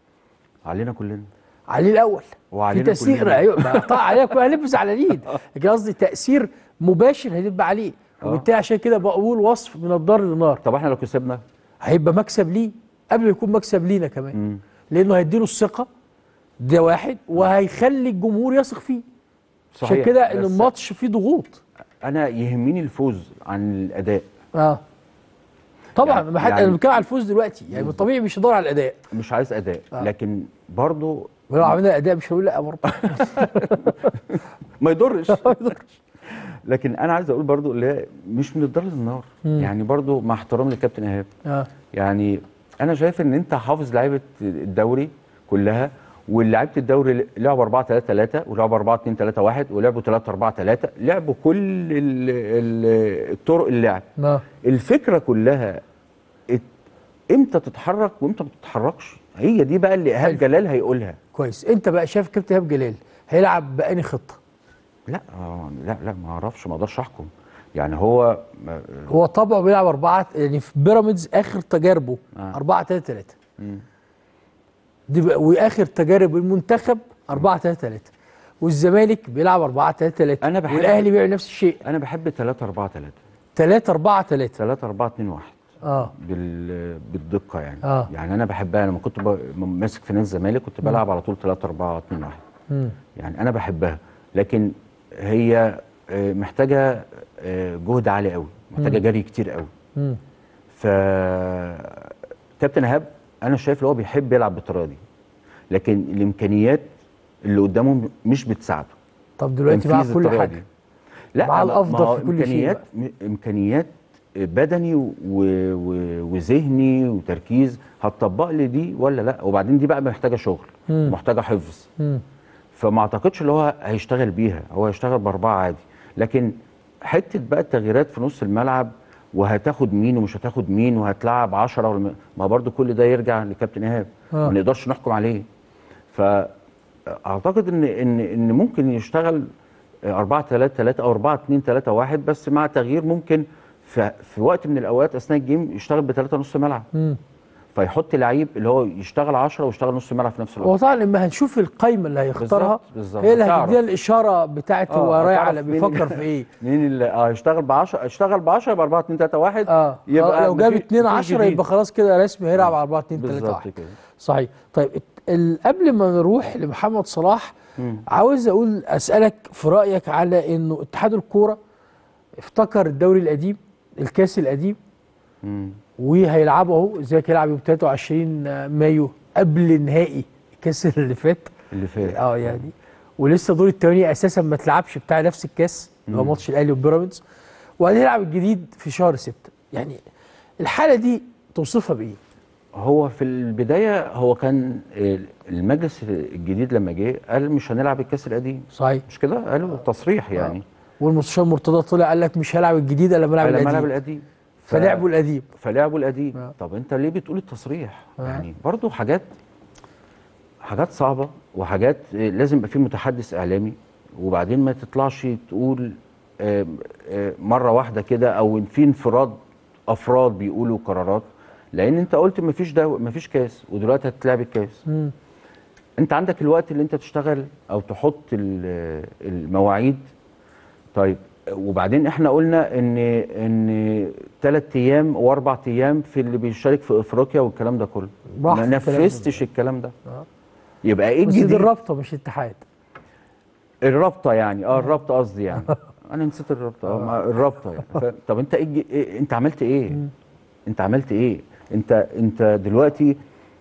علينا كلنا عليه الاول في وعلينا تاثير كلنا. ايوه ما طبعا علينا كلنا هنلبس على اليد لكن قصدي تاثير مباشر هيبقى عليه وبالتالي عشان كده بقول وصف من الدار للنار طب احنا لو كسبنا هيبقى مكسب ليه قبل ما يكون مكسب لينا كمان لانه هيديله الثقه ده واحد وهيخلي الجمهور يثق فيه عشان صحيح، كده ان بس الماتش فيه ضغوط انا يهمني الفوز عن الاداء اه طبعا يعني- ما حد يعني- انا بتكلم على الفوز دلوقتي يعني الطبيعي مش يدور على الاداء مش عايز اداء آه. لكن برضو ولو عملنا اداء مش هقول لا برضه ما يضرش لكن انا عايز اقول برضو اللي هي مش من الدار للنار يعني برضو مع احترامي للكابتن ايهاب اه يعني انا شايف ان انت حافظ لعيبه الدوري كلها ولعيبه الدوري لعبوا 4 3 3 ولعبوا 4 2 3 1 ولعبوا 3 4 3 لعبوا كل ال ال الطرق اللعب ما الفكره كلها ات- امتى تتحرك وامتى ما تتحركش هي دي بقى اللي ايهاب حلو. جلال هيقولها كويس انت بقى شايف كابتن ايهاب جلال هيلعب بأني خطه لا آه، لا لا ما اعرفش ما اقدرش احكم يعني هو ما- هو طبعه بيلعب أربعة يعني في بيراميدز آخر تجاربه آه. 4 3 3 دي بقى واخر تجارب المنتخب 4 3 3 والزمالك بيلعب 4 3 3 أنا بحب- والاهلي بيعمل نفس الشيء انا بحب 3 4 3 3 4 3 3 4 2 1 اه بال... بالدقه يعني آه. يعني انا بحبها لما كنت ب... ماسك في نادي الزمالك كنت بلعب على طول 3 4 2 1 مم. يعني انا بحبها لكن هي آه، محتاجه آه، جهد عالي قوي محتاجه جري كتير قوي مم. ف كابتن ايهاب انا شايف ان هو بيحب يلعب بالطريقه دي لكن الامكانيات اللي قدامه مش بتساعده طب دلوقتي مع تنفيذ كل الطريقة حاجه دي. لا مع ما- الأفضل ما هو في كل شيء امكانيات م- امكانيات بدني و... و... وذهني وتركيز هتطبق لي دي ولا لا وبعدين دي بقى محتاجه شغل مم. محتاجه حفظ مم. فما اعتقدش اللي هو هيشتغل بيها هو هيشتغل باربعه عادي لكن حته بقى التغييرات في نص الملعب وهتاخد مين ومش هتاخد مين وهتلعب 10 ولا م- ما برضو كل ده يرجع لكابتن ايهاب آه. ما نقدرش نحكم عليه فاعتقد ان ان ان ممكن يشتغل 4 3 3 او 4 2 3 1 بس مع تغيير ممكن في, في وقت من الاوقات اثناء الجيم يشتغل بثلاثه نص ملعب مم. فيحط لعيب اللي هو يشتغل 10 ويشتغل نص ملعب في نفس الوقت هو طبعا لما هنشوف القايمه اللي هيختارها بالظبط، بالظبط. هي اللي هتعرف. هتديها الاشاره بتاعت آه، هو رايح هتعرف على مين بيفكر اللي- في ايه مين اللي اه يشتغل ب 10 اشتغل ب 10 يبقى 4 2 3 1 اه يبقى لو جاب مفي- 2 مفيش 10 جديد. يبقى خلاص كده رسمي هيلعب على 4 2 3 بالظبط 1 كده صحيح طيب الت- ال- قبل ما نروح لمحمد صلاح عاوز اقول اسالك في رايك على انه اتحاد الكوره افتكر الدوري القديم الكاس القديم مم. وهيلعبوا اهو ازيك هيلعب يوم 23 مايو قبل نهائي الكاس اللي فات اللي فات اه يعني ولسه دور الثمانيه اساسا ما اتلعبش بتاع نفس الكاس اللي هو ماتش الاهلي وبيراميدز وهنلعب الجديد في شهر 6 يعني الحاله دي توصفها بايه؟ هو في البدايه هو كان المجلس الجديد لما جه قال مش هنلعب الكاس القديم صحيح مش كده قالوا تصريح يعني والمستشار مرتضى طلع قال لك مش هلعب الجديد الا لما العب على الملعب القديم القديم ف- فلعبوا القديم فلعبوا القديم آه. طب انت ليه بتقول التصريح آه. يعني برضو حاجات حاجات صعبه وحاجات آه، لازم يبقى في متحدث اعلامي وبعدين ما تطلعش تقول آه، آه، مره واحده كده او في انفراد افراد بيقولوا قرارات لان انت قلت ما فيش دو... ما فيش كاس ودلوقتي هتلعب الكاس مم. انت عندك الوقت اللي انت تشتغل او تحط ال- المواعيد طيب وبعدين احنا قلنا ان ان ثلاث ايام واربع ايام في اللي بيشارك في افريقيا والكلام ده كله راح ما في الكلام ده. نفذتش الكلام ده آه. يبقى ايه بس دي الجديد الرابطه مش الاتحاد الرابطه يعني اه الرابطه قصدي يعني انا نسيت الرابطه اه ما- الرابطه يعني ف... طب انت ايه الج- إيه انت عملت ايه انت عملت ايه انت انت دلوقتي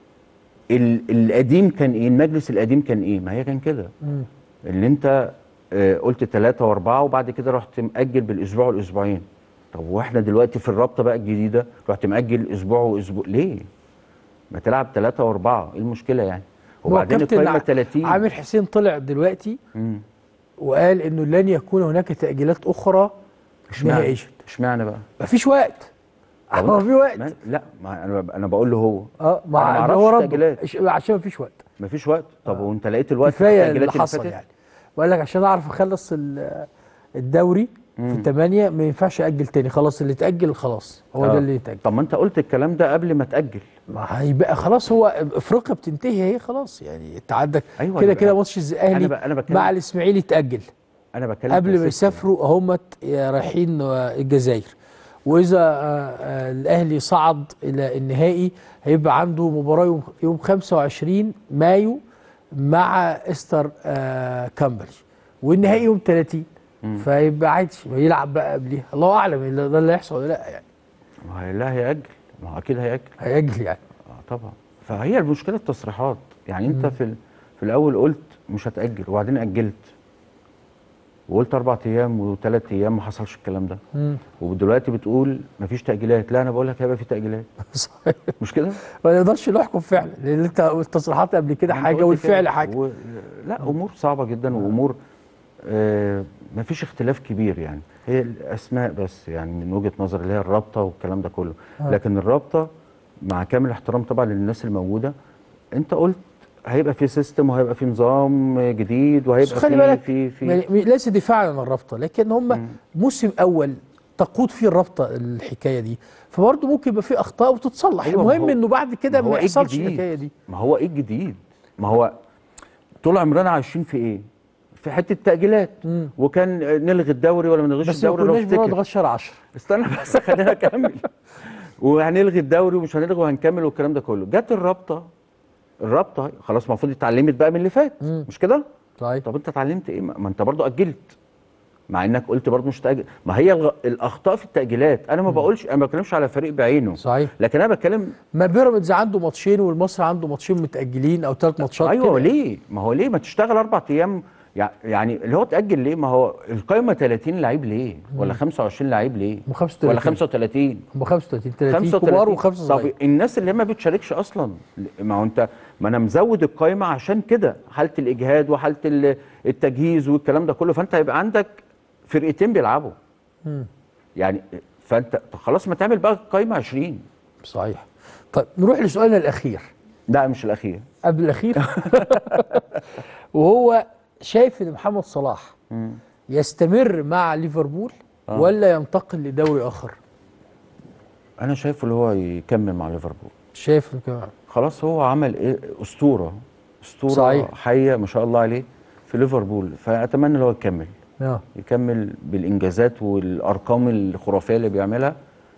ال... القديم كان ايه المجلس القديم كان ايه ما هي كان كده مم. اللي انت آه، قلت ثلاثة واربعة وبعد كده رحت مأجل بالاسبوع والاسبوعين طب واحنا دلوقتي في الرابطة بقى الجديدة رحت مأجل اسبوع واسبوع ليه؟ ما تلعب ثلاثة واربعة ايه المشكلة يعني؟ هو وبعدين كابتن القايمة ع- 30 عامر حسين طلع دلوقتي مم. وقال انه لن يكون هناك تاجيلات اخرى نهائيه اشمعنى بقى؟ مفيش وقت طب هو انت- في وقت ما لا ما انا انا بقول له هو اه أنا ما أعرفش هو رد تأجيلات. إش- عشان مفيش وقت مفيش وقت طب وانت لقيت الوقت في كفايه التأجيلات اللي حصل فاتت؟ يعني وقال لك عشان اعرف اخلص ال- الدوري في 8 ما ينفعش اجل تاني خلاص اللي اتاجل خلاص هو آه. ده اللي يتاجل طب ما انت قلت الكلام ده قبل ما تأجل ما هيبقى خلاص هو افريقيا بتنتهي اهي خلاص يعني انت عندك أيوة، كده يبقى- كده ماتش الاهلي أنا ب- أنا بتكلم- مع الاسماعيلي اتاجل انا بتكلم قبل ما كسيستم. يسافروا هم رايحين آه، الجزائر واذا آه، آه، الاهلي صعد الى النهائي هيبقى عنده مباراه يوم يوم 25 مايو مع استر آه، كامبري والنهائي يوم 30 فيبقى عادي يلعب بقى قبليها الله اعلم إلا ده اللي هيحصل ولا لا يعني ما هي لا هيأجل ما هو اكيد هيأجل هيأجل يعني اه طبعا فهي المشكله التصريحات يعني انت في ال- في الاول قلت مش هتاجل وبعدين اجلت وقلت اربع ايام وثلاث ايام ما حصلش الكلام ده مم. ودلوقتي بتقول مفيش تاجيلات لا انا بقول لك هيبقى في تاجيلات صحيح. مش كده ما نقدرش نحكم فعلا لان انت التصريحات قبل كده ما أنت حاجه قلت والفعل كده. حاجه و... لا امور صعبه جدا وامور آه مفيش اختلاف كبير يعني هي الاسماء بس يعني من وجهه نظر اللي هي الرابطه والكلام ده كله آه. لكن الرابطه مع كامل احترام طبعا للناس الموجوده انت قلت هيبقى في سيستم وهيبقى في نظام جديد بس وهيبقى خلي في بالك في في يعني ليس دفاعا عن الرابطه لكن هم موسم اول تقود فيه الرابطه الحكايه دي فبرضه ممكن يبقى فيه اخطاء وتتصلح أيوة، ما المهم هو- انه بعد كده ما هو ما إيه يحصلش الجديد؟ الحكايه دي ما هو ايه الجديد ما هو طول عمرنا عايشين في ايه في حته تاجيلات مم. وكان نلغي الدوري ولا ما نلغيش بس ما الدوري لو كناش بنقعد افتكر لغايه شهر 10 استنى بس خلينا اكمل وهنلغي الدوري ومش هنلغي وهنكمل والكلام ده كله جت الرابطه الرابطه خلاص المفروض اتعلمت بقى من اللي فات مم. مش كده طيب طب انت اتعلمت ايه ما ما انت برضو اجلت مع انك قلت برضو مش تاجل ما هي الغ... الاخطاء في التاجيلات انا ما بقولش انا ما بتكلمش على فريق بعينه صحيح لكن انا بتكلم ما بيراميدز عنده ماتشين والمصري عنده ماتشين متاجلين او ثلاث ماتشات ايوه كده. ليه ما هو ليه ما تشتغل اربع ايام يع- يعني اللي هو تاجل ليه ما هو القايمه 30 لعيب ليه ولا 25 لعيب ليه هم 35 ولا 35 هم 35 30 كبار وخمسه طب صغير الناس اللي ما بتشاركش اصلا ما هو انت ما انا مزود القايمه عشان كده حاله الاجهاد وحاله ال- التجهيز والكلام ده كله فانت هيبقى عندك فرقتين بيلعبوا مم. يعني فانت خلاص ما تعمل بقى قايمه 20 صحيح طيب نروح لسؤالنا الاخير لا مش الاخير قبل الاخير وهو شايف ان محمد صلاح يستمر مع ليفربول آه. ولا ينتقل لدوري اخر انا شايفه اللي هو يكمل مع ليفربول شايف إنه كمان خلاص هو عمل ايه اسطوره اسطوره صحيح. حيه ما شاء الله عليه في ليفربول فاتمنى ان هو يكمل اه يكمل بالانجازات والارقام الخرافيه اللي بيعملها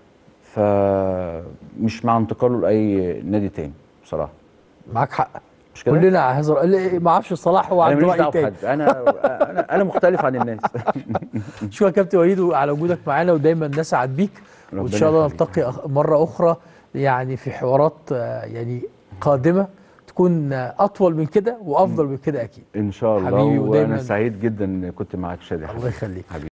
فمش مع انتقاله لاي نادي تاني بصراحه معاك حق مش كده كلنا على هذا الرأي. ما اعرفش صلاح هو انا عنده ماليش راي دعوه تاني بحد انا انا انا مختلف عن الناس شكرا يا كابتن وليد على وجودك معانا ودايما نسعد بيك وان ربنا شاء الله يخليك. نلتقي أخ- مره اخرى يعني في حوارات آه، يعني قادمه تكون آه، اطول من كده وافضل من كده اكيد ان شاء الله حبيبي وانا ودايماً- سعيد جدا ان كنت معاك شادي الله يخليك حبيبي